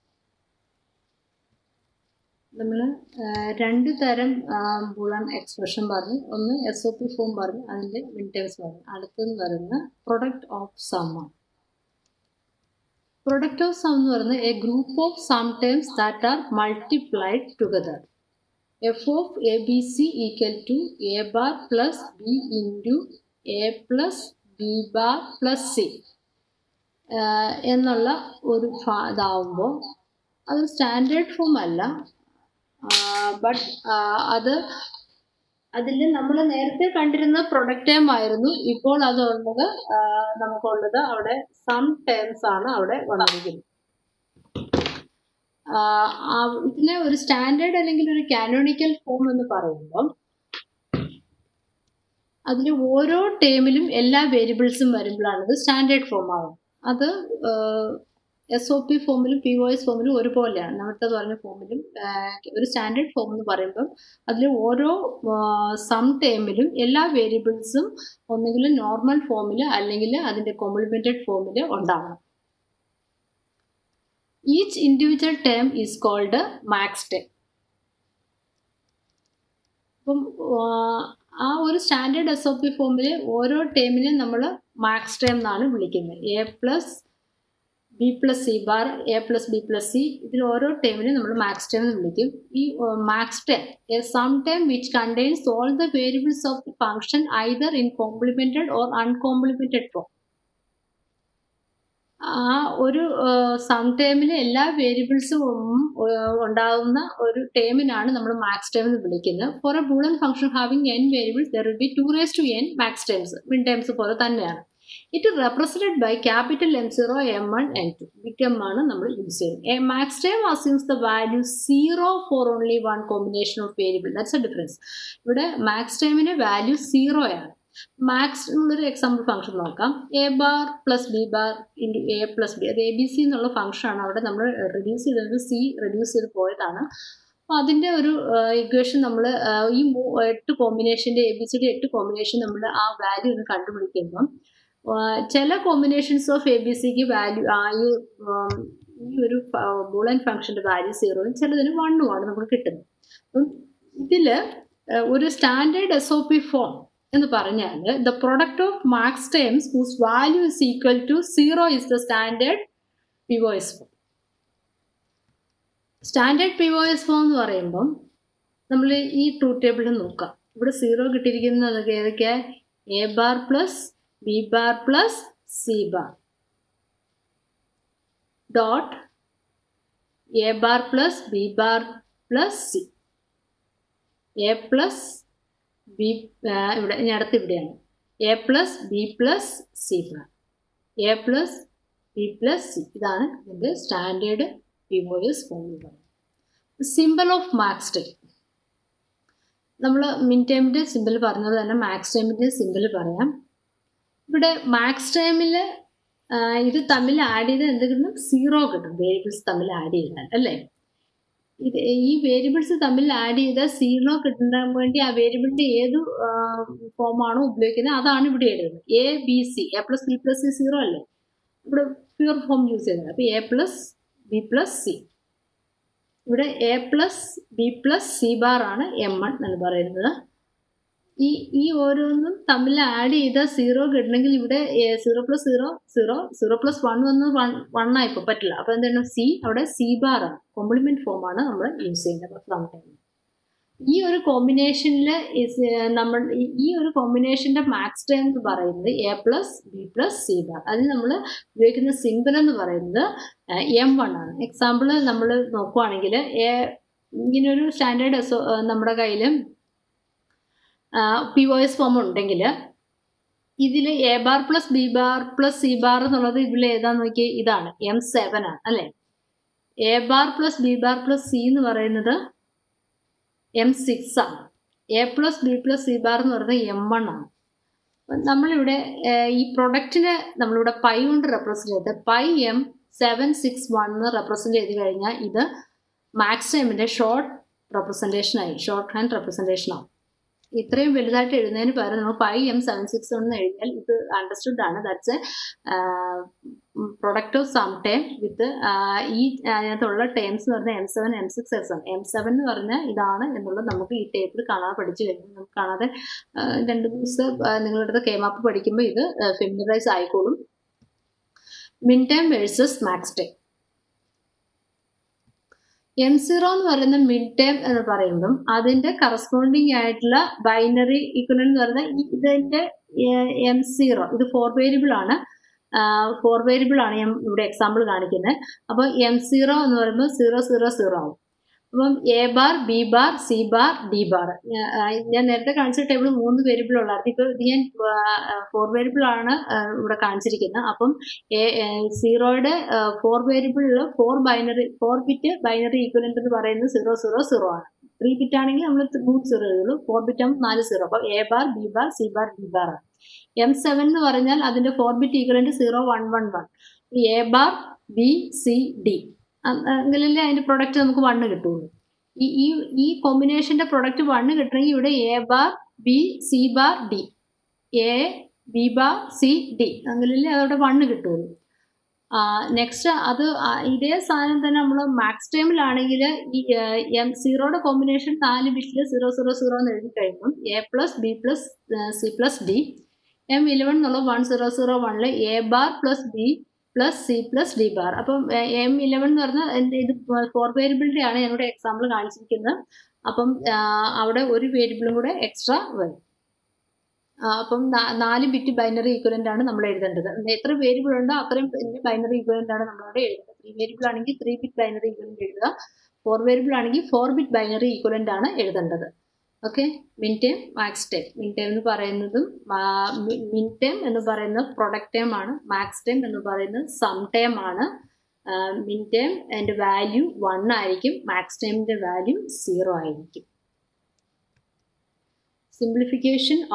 നമ്മൾ രണ്ട് തരം ബുളൺ എക്സ്പ്രഷൻ പറഞ്ഞു ഒന്ന് എസ് ഒ പി ഫോം പറഞ്ഞു അതിൻ്റെ മിൻറ്റേഴ്സ് പറഞ്ഞു അടുത്തെന്ന് പറയുന്നത് പ്രൊഡക്റ്റ് ഓഫ് സം ആണ് പ്രൊഡക്റ്റ് ഓഫ് സം എന്ന് പറയുന്നത് a group of sum terms that are multiplied together F of A B C equal to A bar plus B into A plus B bar plus C എന്നുള്ള ഒരു ഫാ ഇതാവുമ്പോൾ അത് standard form അല്ല but അത് അതിൽ നമ്മൾ നേരത്തെ കണ്ടിരുന്ന പ്രൊഡക്റ്റ് ടേം ആയിരുന്നു ഇപ്പോൾ അതുള്ളത് ആ, നമുക്കുള്ളത് അവിടെ സം ടേംസ് ആണ് അവിടെ വന്നിരിക്കുന്നത് ആ, ആ, ഇതിനെ ഒരു സ്റ്റാൻഡേർഡ് അല്ലെങ്കിൽ ഒരു കാനോണിക്കൽ ഫോം എന്ന് പറയുമ്പം അതിൽ ഓരോ ടേമിലും എല്ലാ വേരിയബിൾസും വരുമ്പോഴാണ് ഇത് സ്റ്റാൻഡേർഡ് ഫോം ആവും അത് എസ് ഒ പി ഫോമിലും പി ഒ എസ് ഫോമിലും ഒരുപോലെയാണ് നേരത്തെ പറഞ്ഞ ഫോമിലും ഒരു സ്റ്റാൻഡേർഡ് ഫോം എന്ന് പറയുമ്പം അതിൽ ഓരോ സം ടേമിലും എല്ലാ വേരിയബിൾസും ഒന്നുകിൽ നോർമൽ ഫോമിൽ അല്ലെങ്കിൽ അതിൻ്റെ കോംപ്ലിമെൻറ്റഡ് ഫോമിൽ ഉണ്ടാവണം each individual term is called max term അപ്പം ആ ഒരു സ്റ്റാൻഡേർഡ് എസ് ഒ പി ഫോമിൽ ഓരോ ടേമിനും നമ്മൾ മാക്സ് ടേം എന്നാണ് വിളിക്കുന്നത് A plus B plus C bar A plus B plus C ഇതിൽ ഓരോ ടേമിനും നമ്മൾ മാക്സ് ടേം എന്ന് വിളിക്കും ഈ max term a sum term which contains all the variables of the function either in complemented or uncomplemented form ആ ഒരു some ടേമിലെ എല്ലാ വേരിയബിൾസും ഉണ്ടാകുന്ന ഒരു ടേമിനാണ് നമ്മൾ മാക്സ് ടേം എന്ന് വിളിക്കുന്നത് for a Boolean function having N variables there will be two raise to N max terms min terms പോലെ തന്നെയാണ് it represented by capital M zero M one M two big M ആണ് നമ്മൾ use ചെയ്യുന്നത് A max time assumes the value zero for only one combination of variable that's a difference ഇവിടെ max ടൈമിന് value zero ആണ് max എന്നുള്ളൊരു example function നോക്കാം A bar plus B bar into A plus B അത് A B C എന്നുള്ള ഫംഗ്ഷനാണ് അവിടെ നമ്മൾ റെഡ്യൂസ് ചെയ്തത് സി റെഡ്യൂസ് ചെയ്ത് പോയതാണ് അപ്പോൾ അതിൻ്റെ ഒരു ഇക്വേഷൻ നമ്മൾ ഈ മൂ- എട്ട് കോമ്പിനേഷൻ്റെ എ ബി സിയുടെ എട്ട് കോമ്പിനേഷൻ നമ്മൾ ആ വാല്യൂ ഒന്ന് കണ്ടുപിടിക്കുമ്പം ആ, ചില കോമ്പിനേഷൻസ് ഓഫ് എ ബി സിക്ക് വാല്യൂ ആ ഈ ഉം, ഈ ഒരു ബൂളൻ ഫംഗ്ഷൻ്റെ വാല്യൂ സീറോയും ചിലതിന് വണ്ണുമാണ് നമുക്ക് കിട്ടുന്നത് അപ്പം ഇതിൽ ഒരു standard S O P form എന്ന് പറഞ്ഞാൽ the product of max terms whose value is equal to zero is the standard P O S form standard P O S form എന്ന് പറയുമ്പം നമ്മൾ ഈ ട്രൂത്ത് ടേബിളിൽ നോക്കാം ഇവിടെ സീറോ കിട്ടിയിരിക്കുന്നത് ഏതൊക്കെ A bar plus B bar plus C bar dot A bar plus B bar plus C A plus B ഇവിടെ ഇനി അടുത്ത് ഇവിടെയാണ് A plus B plus C bar A plus B plus C ഇതാണ് ഇതിൻ്റെ standard പിവോയസ് form എന്ന് പറയുന്നത് simple of max time നമ്മൾ മിൻ ടൈമിൻ്റെ സിമ്പിൾ പറഞ്ഞത് തന്നെ മാക്സ് ടൈമിൻ്റെ സിമ്പിൾ പറയാം ഇവിടെ മാക്സ് ടൈമിൽ ഇത് തമ്മിൽ ആഡ് ചെയ്ത് എന്തെങ്കിലും സീറോ കിട്ടും വേരിയബിൾസ് തമ്മിൽ ആഡ് ചെയ്താൽ അല്ലേ ഇത് ഈ വേരിയബിൾസ് തമ്മിൽ ആഡ് ചെയ്ത സീറോ കിട്ടാൻ വേണ്ടി ആ വേരിയബിളിന്റെ ഏത് ഫോമാണോ ഉപയോഗിക്കുന്നത് അതാണ് ഇവിടെ എഴുതുന്നത് A B C A plus B plus C zero അല്ലേ ഇവിടെ പ്യൂർ ഫോം യൂസ് ചെയ്യുന്നത് അപ്പോൾ A plus B plus C ഇവിടെ A plus B plus C bar ആണ് എം വൺ എന്ന് പറയുന്നത് ഈ ഈ ഓരോന്നും തമ്മിൽ ആഡ് ചെയ്ത സീറോ കിട്ടണമെങ്കിൽ ഇവിടെ zero plus zero zero zero plus one വന്ന് വൺ വൺ ആയിപ്പോൾ പറ്റില്ല അപ്പോൾ എന്താണ് സി അവിടെ സി ബാർ ആണ് കോംപ്ലിമെന്റ് ഫോം ആണ് നമ്മൾ യൂസ് ചെയ്യുന്നത് ഫ്രം ടൈം ഈ ഒരു കോമ്പിനേഷനിൽ നമ്മൾ ഈ- ഈ ഒരു കോമ്പിനേഷന്റെ മാക്സ് ടൈം എന്ന് പറയുന്നത് A plus B plus C bar അതിന് നമ്മൾ ഉപയോഗിക്കുന്ന സിമ്പിൾ എന്ന് പറയുന്നത് എം വൺ ആണ് എക്സാമ്പിൾ നമ്മൾ നോക്കുവാണെങ്കിൽ എ ഇങ്ങനൊരു സ്റ്റാൻഡേർഡ് എസ് നമ്മുടെ കയ്യിൽ പി ഒ എസ് ഫോം ഉണ്ടെങ്കിൽ ഇതിൽ A bar plus B bar plus C bar എന്നുള്ളത് ഇതിൽ ഏതാന്ന് നോക്കി ഇതാണ് എം സെവൻ ആണ് അല്ലേ A bar plus B bar plus C എന്ന് പറയുന്നത് എം സിക്സ് ആണ് A plus B plus C bar എന്ന് പറയുന്നത് എം വൺ ആണ് അപ്പം നമ്മളിവിടെ ഏഹ്, ഈ പ്രൊഡക്റ്റിനെ നമ്മളിവിടെ പൈ കൊണ്ട് റെപ്രസെൻറ്റ് ചെയ്ത് pi M seven six one എന്ന് റെപ്രസെൻറ്റ് ചെയ്ത് കഴിഞ്ഞാൽ ഇത് മാക്സ് ടൈമിൻ്റെ ഷോർട്ട് റെപ്രസെൻറ്റേഷനായി ഷോർട്ട് ഹാൻഡ് റെപ്രസെൻറ്റേഷനാവും ഇത്രയും വലുതായിട്ട് എഴുതുന്നതിന് പകരം നമ്മൾ ഫൈവ് എം സെവൻ സിക്സ് എന്ന് എഴുതിയാൽ ഇത് അണ്ടർസ്റ്റുഡ് ആണ് that's a product of sum time with ഈ അതിനകത്തുള്ള ടേംസ് എന്ന് പറഞ്ഞാൽ M seven M six M seven M seven എന്ന് പറഞ്ഞാൽ ഇതാണ് എന്നുള്ളത് നമുക്ക് ഈ ടേബിൾ കാണാതെ പഠിച്ചു കഴിഞ്ഞാൽ നമുക്ക് കാണാതെ ആ, രണ്ട് ദിവസം ആ, നിങ്ങളുടെ അടുത്ത് കേമാപ്പ് പഠിക്കുമ്പോൾ ഇത് ഫെമിനറൈസ് ആയിക്കോളും min time versus max time M zero എന്ന് പറയുന്ന മിഡ് ടേം എന്ന് പറയുമ്പം അതിന്റെ കറസ്പോണ്ടിങ് ആയിട്ടുള്ള ബൈനറി ഈക്വലന്റ് എന്ന് പറയുന്നത് ഈ- ഇതിന്റെ എം സീറോ ഇത് ഫോർ വേരിയബിൾ ആണ് ഫോർ വേരിയബിൾ ആണ് ഞാൻ ഇവിടെ എക്സാമ്പിൾ കാണിക്കുന്നത് അപ്പോൾ എം സീറോ എന്ന് പറയുമ്പോൾ സീറോ സീറോ സീറോ ആവും അപ്പം A bar B bar C bar D bar ഞാൻ നേരത്തെ കാണിച്ച ടേബിൾ മൂന്ന് വേരിയബിൾ ഉള്ളായിരുന്നു ഇപ്പോൾ ഇത് ഞാൻ ഫോർ വേരിയബിൾ ആണ് ആ, ഇവിടെ കാണിച്ചിരിക്കുന്നത് അപ്പം സീറോയുടെ ഫോർ വേരിയബിളിൽ four binary four bit binary equivalent എന്ന് പറയുന്നത് സീറോ സീറോ സീറോ ആണ് ത്രീ ബിറ്റ് ആണെങ്കിൽ നമ്മൾ മൂന്ന് സീറോ എഴുതുള്ളൂ ഫോർ ബിറ്റ് ആകുമ്പോൾ നാല് സീറോ അപ്പോൾ A bar B bar C bar D bar ആണ് എം സെവൻ എന്ന് പറഞ്ഞാൽ അതിന്റെ four bit equivalent zero one one one A bar B C D എങ്കിലല്ലേ അതിന്റെ പ്രൊഡക്റ്റ് നമുക്ക് വണ്ണ് കിട്ടുള്ളൂ ഈ ഈ ഈ കോമ്പിനേഷന്റെ പ്രൊഡക്റ്റ് വണ്ണ് കിട്ടണമെങ്കിൽ ഇവിടെ A bar B C bar D A B bar C D എങ്കിലല്ലേ അതവിടെ വണ്ണ് കിട്ടുള്ളൂ നെക്സ്റ്റ് അത് ആ, ഇതേ സാധനം തന്നെ നമ്മൾ മാക്സ് ടൈമിലാണെങ്കിൽ ഈ എം സീറോയുടെ കോമ്പിനേഷൻ നാല് ബിറ്റിൽ സീറോ സീറോ സീറോ എന്ന് എഴുതി കഴിയുമ്പം A plus B plus C plus D M eleven എന്നുള്ള വൺ സീറോ സീറോ വണ്ണിൽ A bar plus B plus C plus D bar അപ്പം എം ഇലവൻ എന്ന് പറഞ്ഞാൽ എൻ്റെ ഇത് ഫോർ വേരിയബിളിൻ്റെ ആണ് ഞാനിവിടെ എക്സാമ്പിൾ കാണിച്ചിരിക്കുന്നത് അപ്പം ആ, അവിടെ ഒരു വേരിയബിളും കൂടെ എക്സ്ട്രാ വരും ആ, അപ്പം നാ- നാല് ബിറ്റ് ബൈനറി ഈക്വലന്റ് ആണ് നമ്മൾ എഴുതേണ്ടത് എത്ര വേരിയബിൾ ഉണ്ടോ അത്രയും ബൈനറി ഈക്വലന്റ് ആണ് നമ്മളവിടെ എഴുതുന്നത് ത്രീ വേരിയബിൾ ആണെങ്കിൽ ത്രീ ബിറ്റ് ബൈനറി ഈക്വലന്റ് എഴുതുക ഫോർ വേരിയബിൾ ആണെങ്കിൽ ഫോർ ബിറ്റ് ബൈനറി ഈക്വലന്റ് ആണ് എഴുതേണ്ടത് okay min term max term min term എന്ന് പറയുന്നതും മിൻ ടൈം എന്ന് പറയുന്നത് പ്രൊഡക്റ്റ് ടൈം ആണ് മാക്സ് ടൈം എന്ന് പറയുന്നത് സം ടൈം ആണ് മിൻ ടൈം അതിൻ്റെ വാല്യൂ വൺ ആയിരിക്കും മാക്സ് ടൈമിൻ്റെ വാല്യൂ സീറോ ആയിരിക്കും simplification of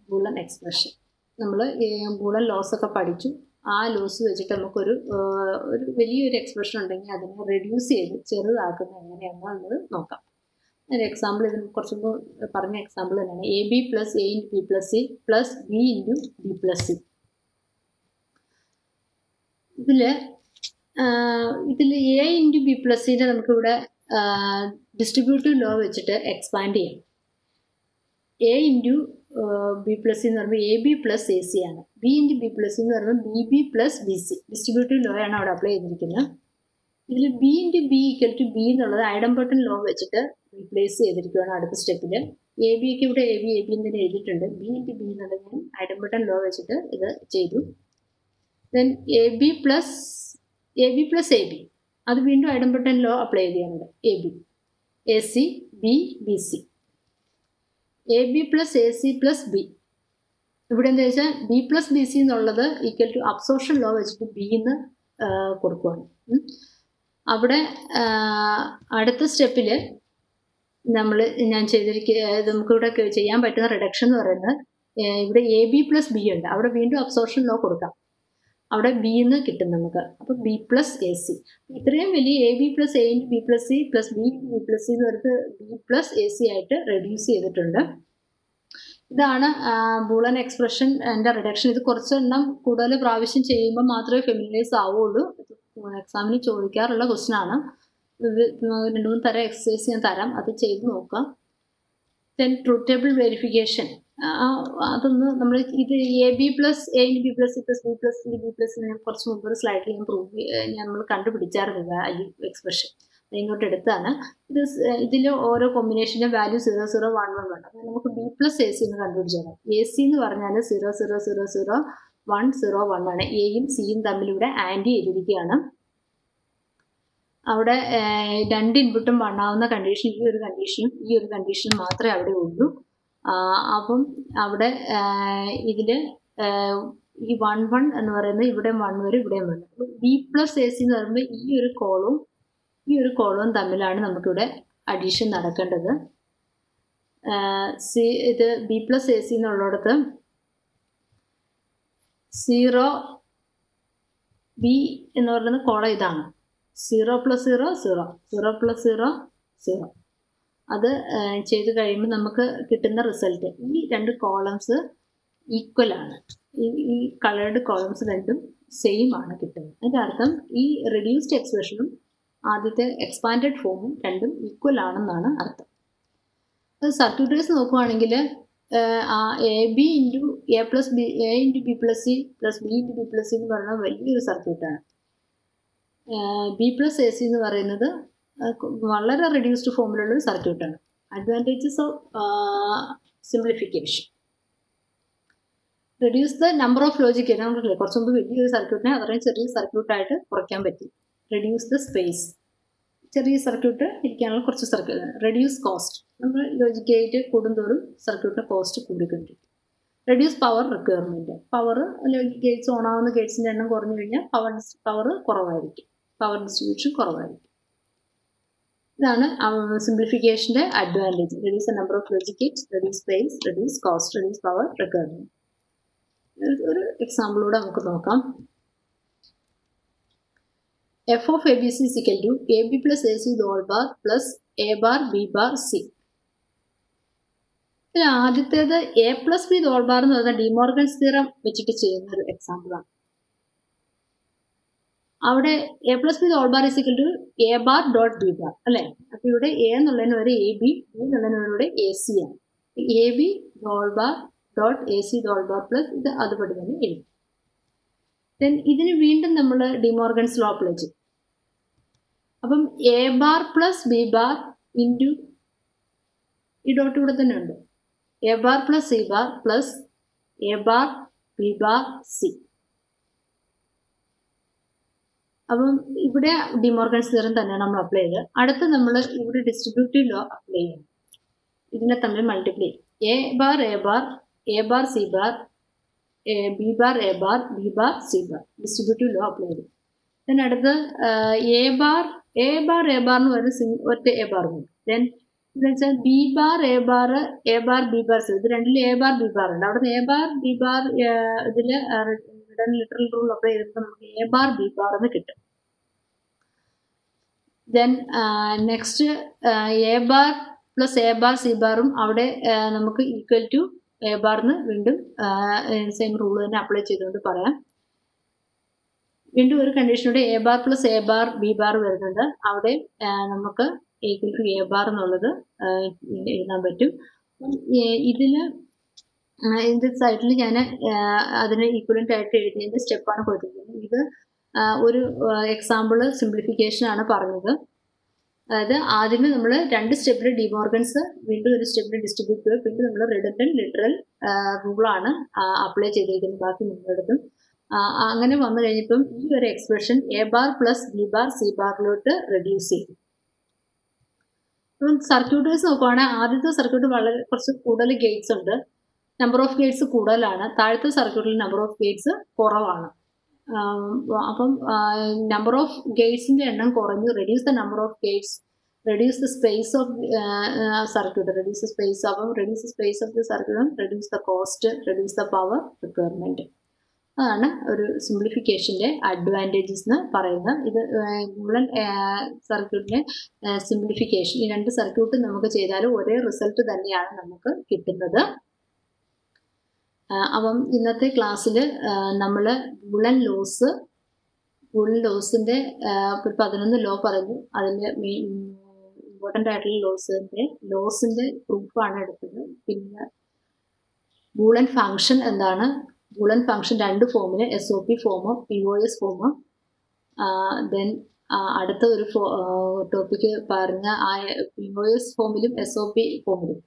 ബൂളൻ എക്സ്പ്രഷൻ നമ്മൾ ബൂളൻ ലോസ് ഒക്കെ പഠിച്ചു ആ ലോസ് വെച്ചിട്ട് നമുക്കൊരു ഒരു വലിയൊരു എക്സ്പ്രഷൻ ഉണ്ടെങ്കിൽ അതിനെ റെഡ്യൂസ് ചെയ്ത് ചെറുതാക്കുന്നത് എങ്ങനെയാണെന്നുള്ളത് നോക്കാം ഒരു എക്സാമ്പിൾ ഇതിന് കുറച്ചും കൂടെ പറഞ്ഞ എക്സാമ്പിൾ തന്നെയാണ് A B plus A into B plus C plus B into B plus C ഇതിൽ ഇതിൽ എ ഇൻറ്റു ബി പ്ലസ് സിനെ നമുക്കിവിടെ ഡിസ്ട്രിബ്യൂട്ടീവ് ലോ വെച്ചിട്ട് എക്സ്പാൻഡ് ചെയ്യാം A into B plus C എന്ന് പറയുമ്പോൾ A B plus A C ആണ് B into B plus C എന്ന് പറയുമ്പോൾ B B plus B C distributive law ആണ് അവിടെ അപ്ലൈ ചെയ്തിരിക്കുന്നത് ഇതിൽ B into B equal to B എന്നുള്ളത് ഐഡംബർട്ടൺ ലോ വെച്ചിട്ട് റീപ്ലേസ് ചെയ്തിരിക്കുകയാണ് അടുത്ത സ്റ്റെപ്പിൽ എ ബിക്ക് ഇവിടെ എ ബി എ ബി എന്ന് എഴുതിയിട്ടുണ്ട് ബി ഇൻറ്റു ബി എന്നുള്ളത് ഞാൻ ഐഡംബർട്ടൺ ലോ വെച്ചിട്ട് ഇത് ചെയ്തു then A B plus A B plus A B അത് വീണ്ടും ഐഡംബർട്ടൺ ലോ അപ്ലൈ ചെയ്യാനുണ്ട് A B A C B B C A B plus A C plus B ഇവിടെ എന്താ വെച്ചാൽ ബി പ്ലസ് ബി സി എന്നുള്ളത് ഈക്വൽ ടു അബ്സോർഷൻ ലോ വെച്ചിട്ട് B എന്ന് കൊടുക്കുവാണ് അവിടെ അടുത്ത സ്റ്റെപ്പിൽ നമ്മൾ ഞാൻ ചെയ്തിരിക്കുക നമുക്കിവിടെ ചെയ്യാൻ പറ്റുന്ന റിഡക്ഷൻ എന്ന് പറയുന്നത് ഇവിടെ എ ബി പ്ലസ് ബി ഉണ്ട് അവിടെ വീണ്ടും അബ്സോർഷൻ ലോ കൊടുക്കാം അവിടെ ബി എന്ന് കിട്ടും നമുക്ക് അപ്പോൾ ബി പ്ലസ് എ സി ഇത്രയും വലിയ A B plus A into B plus C plus B B plus C എന്ന് പറയുന്നത് ബി പ്ലസ് എ സി ആയിട്ട് റെഡ്യൂസ് ചെയ്തിട്ടുണ്ട് ഇതാണ് ബൂളൻ എക്സ്പ്രഷൻ എൻ്റെ റിഡക്ഷൻ ഇത് കുറച്ചെണ്ണം കൂടുതൽ പ്രാവശ്യം ചെയ്യുമ്പോൾ മാത്രമേ ഫെമിലൈസ് ആവുള്ളൂ എക്സാമിന് ചോദിക്കാറുള്ള ക്വസ്റ്റ്യൻ ആണ് രണ്ട് മൂന്ന് തരം എക്സസൈസ് ഞാൻ തരാം അത് ചെയ്ത് നോക്കാം ദെൻ ട്രൂത്ത് ടേബിൾ വെരിഫിക്കേഷൻ അതൊന്ന് നമ്മൾ ഇത് A B plus A in B plus C plus B plus C B plus ഞാൻ കുറച്ച് മുമ്പ് ഒരു സ്ലൈഡിൽ ഞാൻ പ്രൂവ് ഞാൻ നമ്മൾ കണ്ടുപിടിച്ചായിരുന്നു ഈ എക്സ്പ്രഷൻ ഇങ്ങോട്ട് എടുത്താണ് ഇത് ഇതിൽ ഓരോ കോമ്പിനേഷൻ്റെ value zero zero one one one അപ്പോൾ നമുക്ക് ബി പ്ലസ് എ സി എന്ന് കണ്ടുപിടിച്ചാൽ എ സി എന്ന് പറഞ്ഞാൽ zero zero zero zero one zero one ആണ് എയും സിയും തമ്മിൽ ഇവിടെ ആൻഡ് ചെയ്തിരിക്കുകയാണ് അവിടെ രണ്ട് ഇൻപുട്ടും വണ്ണാവുന്ന കണ്ടീഷൻ ഈ ഒരു കണ്ടീഷനും ഈ ഒരു കണ്ടീഷനും മാത്രമേ അവിടെ ഉള്ളൂ അപ്പം അവിടെ ഇതിൽ ഈ വൺ വൺ എന്ന് പറയുന്നത് ഇവിടെ വൺ വരും ഇവിടെയും one B plus A C എന്ന് പറയുമ്പോൾ ഈ ഒരു കോളവും ഈ ഒരു കോളവും തമ്മിലാണ് നമുക്കിവിടെ അഡീഷൻ നടക്കേണ്ടത് സി ഇത് ബി പ്ലസ് എ സി എന്നുള്ളിടത്ത് സീറോ ബി എന്ന് പറയുന്നത് കോളം ഇതാണ് zero plus zero zero zero plus zero zero അത് ചെയ്ത് കഴിയുമ്പോൾ നമുക്ക് കിട്ടുന്ന റിസൾട്ട് ഈ രണ്ട് കോളംസ് ഈക്വൽ ആണ് ഈ ഈ കളേർഡ് കോളംസ് രണ്ടും സെയിം ആണ് കിട്ടുന്നത് അതിൻ്റെ അർത്ഥം ഈ റെഡ്യൂസ്ഡ് എക്സ്പ്രഷനും ആദ്യത്തെ എക്സ്പാൻഡഡ് ഫോമും രണ്ടും ഈക്വൽ ആണെന്നാണ് അർത്ഥം അത് സർക്യൂട്ടേഴ്സ് നോക്കുവാണെങ്കിൽ ആ A B into A plus B A into B plus C plus B into B plus C എന്ന് പറയുന്നത് വലിയൊരു സർക്യൂട്ടാണ് ബി പ്ലസ് എ സി എന്ന് പറയുന്നത് വളരെ റെഡ്യൂസ്ഡ് ഫോമിലുള്ള ഒരു സർക്യൂട്ടാണ് advantages of simplification reduce the number of logic നമുക്കല്ലേ കുറച്ച് മുമ്പ് വലിയൊരു സർക്യൂട്ടിനെ അത്രയും ചെറിയ സർക്യൂട്ടായിട്ട് കുറയ്ക്കാൻ പറ്റി റെഡ്യൂസ് ദ സ്പേസ് ചെറിയ സർക്യൂട്ട് ഇരിക്കാനുള്ള കുറച്ച് സർക്യൂട്ട് റെഡ്യൂസ് കോസ്റ്റ് നമ്മൾ ലോജിക് ഗേറ്റ് കൂടുന്തോറും സർക്യൂട്ടിൻ്റെ കോസ്റ്റ് കൂടിക്കൊണ്ടിരിക്കും reduce power requirement power logic gates on ആവുന്ന ഗേറ്റ്സിൻ്റെ എണ്ണം കുറഞ്ഞു കഴിഞ്ഞാൽ പവർ പവർ കുറവായിരിക്കും പവർ ഡിസ്ട്രിബ്യൂഷൻ കുറവായിരിക്കും ഇതാണ് സിംപ്ലിഫിക്കേഷൻ്റെ advantage reduce the number of logic gates reduce space reduce cost reduce power requirement ഒരു എക്സാമ്പിളൂടെ നമുക്ക് നോക്കാം F of A B C equal to A B plus A C whole bar plus A bar B bar C ഇതിൽ ആദ്യത്തേത് A plus B whole bar എന്ന് പറയുന്ന De Morgan സ്ഥിരം വെച്ചിട്ട് ചെയ്യുന്ന ഒരു എക്സാമ്പിളാണ് അവിടെ A plus B whole bar is equal to A bar dot B bar അല്ലേ അപ്പോൾ ഇവിടെ എ എന്നുള്ളതിന് വരെ എ ബി ബി എന്നുള്ളതിന് ഇവിടെ എ സി ആണ് A B whole bar dot A C whole bar plus ഇത് അതുപടി തന്നെ എഴുതി ദെൻ ഇതിന് വീണ്ടും നമ്മൾ ഡിമോർഗൻസ് ലോ അപ്ലൈ ചെയ്യും അപ്പം A bar plus B bar into ഈ ഡോട്ട് ഇവിടെ തന്നെ ഉണ്ട് A bar plus C bar plus A bar B bar C അപ്പം ഇവിടെ ഡിമോർഗൻസ് തിയറം തന്നെയാണ് നമ്മൾ അപ്ലൈ ചെയ്തത് അടുത്ത് നമ്മൾ ഇവിടെ ഡിസ്ട്രിബ്യൂട്ടീവ് ലോ അപ്ലൈ ചെയ്യണം ഇതിനെ തമ്മിൽ multiply A bar A bar A bar C bar B bar A bar B bar C bar distributive law apply ചെയ്തു ദെൻ അടുത്ത് A bar A bar A bar എന്ന് പറയുന്നത് സിംഗ് ഒറ്റ എ ബാർ ഉണ്ട് then എന്ന് വെച്ചാൽ B bar A bar A bar B bar C ഇത് രണ്ടിലും എ ബാർ ബി ബാർ ഉണ്ട് അവിടെ എ ബാർ ബി ബാർ ഇതിൽ ലിറ്ററൽ റൂൾ അപ്ലൈ ചെയ്തിട്ട് നമുക്ക് എ ബാർ ബി ബാർ എന്ന് കിട്ടും then next A bar plus A bar C ബാറും അവിടെ നമുക്ക് ഈക്വൽ ടു എ ബാറിന് വീണ്ടും സെയിം റൂൾ തന്നെ അപ്ലൈ ചെയ്തുകൊണ്ട് പറയാം വീണ്ടും ഒരു കണ്ടീഷനോടെ A bar plus A bar B bar വരുന്നുണ്ട് അവിടെ നമുക്ക് ഈക്വൽ ടു എ ബാർ എന്നുള്ളത് എഴുതാൻ പറ്റും ഇതിൽ ഇതിൻ്റെ സൈഡിൽ ഞാൻ അതിന് ഈക്വലൻ്റ് ആയിട്ട് എഴുതിയതിൻ്റെ സ്റ്റെപ്പാണ് കൊടുത്തിരിക്കുന്നത് ഇത് ഒരു എക്സാമ്പിൾ സിംപ്ലിഫിക്കേഷൻ ആണ് പറഞ്ഞത് അതായത് ആദ്യമേ നമ്മൾ രണ്ട് സ്റ്റെപ്പിൽ ഡിമോർഗൻസ് വീണ്ടും ഒരു സ്റ്റെപ്പിൽ ഡിസ്ട്രിബ്യൂട്ട് ചെയ്യുക പിന്നെ നമ്മൾ റിഡൻഡൻ ലിറ്ററൽ റൂളാണ് അപ്ലൈ ചെയ്തിരിക്കുന്നത് ബാക്കി നിങ്ങളെടുത്തും അങ്ങനെ വന്നു കഴിഞ്ഞപ്പം ഈ ഒരു expression A bar plus B bar C ബാറിലോട്ട് റെഡ്യൂസ് ചെയ്യും അപ്പം സർക്യൂട്ട് വൈസ് നോക്കുവാണെങ്കിൽ ആദ്യത്തെ സർക്യൂട്ട് വളരെ കുറച്ച് കൂടുതൽ ഗേറ്റ്സ് ഉണ്ട് നമ്പർ ഓഫ് ഗേറ്റ്സ് കൂടുതലാണ് താഴത്തെ സർക്യൂട്ടിൽ നമ്പർ ഓഫ് ഗേറ്റ്സ് കുറവാണ് അപ്പം നമ്പർ ഓഫ് ഗേറ്റ്സിൻ്റെ എണ്ണം കുറഞ്ഞു reduce the number of gates reduce the space of circuit reduce the space അപ്പം reduce the space of the സർക്യൂട്ടും reduce the cost reduce the power requirement അതാണ് ഒരു സിംപ്ലിഫിക്കേഷൻ്റെ അഡ്വാൻറ്റേജസ് എന്ന് പറയുന്നത് ഇത് മുഴുവൻ സർക്യൂട്ടിൻ്റെ സിംപ്ലിഫിക്കേഷൻ ഈ രണ്ട് സർക്യൂട്ട് നമുക്ക് ചെയ്താലും ഒരേ റിസൾട്ട് തന്നെയാണ് നമുക്ക് കിട്ടുന്നത് അപ്പം ഇന്നത്തെ ക്ലാസ്സിൽ നമ്മൾ ബുളൻ ലോസ് ബുളൻ ലോസിൻ്റെ ഒരു പതിനൊന്ന് ലോ പറഞ്ഞു അതിൻ്റെ മെയിൻ ഇമ്പോർട്ടൻ്റ് ആയിട്ടുള്ള ലോസിൻ്റെ ലോസിൻ്റെ പ്രൂഫാണ് എടുത്തത് പിന്നെ ബൂളൻ ഫങ്ഷൻ എന്താണ് ബൂളൻ ഫങ്ഷൻ രണ്ട് ഫോമിൽ S O P form P O S form then അടുത്ത ഒരു ഫോ ടോപ്പിക്ക് പറഞ്ഞ ആ പി ഒ എസ് ഫോമിലും എസ് ഒ പി ഫോമിലും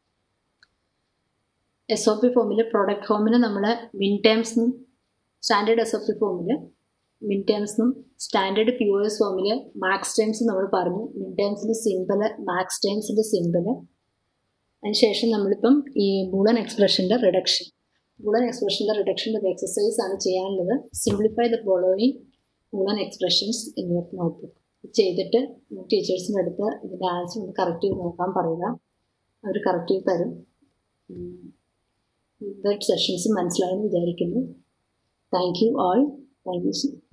എസ് ഒ പി ഫോമിൽ പ്രൊഡക്റ്റ് ഫോമിന് നമ്മൾ min terms standard S O P ഫോമിൽ മിൻ ടേംസും സ്റ്റാൻഡേർഡ് പി ഒ എസ് ഫോമിൽ മാക്സ് ടേംസ് നമ്മൾ പറഞ്ഞു മിൻ ടേംസിൻ്റെ സിമ്പിള് മാക്സ് ടേംസിൻ്റെ സിമ്പിള് അതിനുശേഷം നമ്മളിപ്പം ഈ ബൂളൻ എക്സ്പ്രഷൻ്റെ റിഡക്ഷൻ ബൂളൻ എക്സ്പ്രഷൻ്റെ റിഡക്ഷൻ്റെ ഒരു എക്സസൈസ് ആണ് ചെയ്യാനുള്ളത് simplify the following boolean expressions in your notebook ചെയ്തിട്ട് ടീച്ചേഴ്സിൻ്റെ അടുത്ത് ഇതിൻ്റെ ആൻസർ ഒന്ന് കറക്റ്റ് ചെയ്ത് നോക്കാൻ പറയുക അവർ കറക്റ്റ് ചെയ്ത് തരും സെഷൻസ് മനസ്സിലായെന്ന് വിചാരിക്കുന്നു thank you all thank U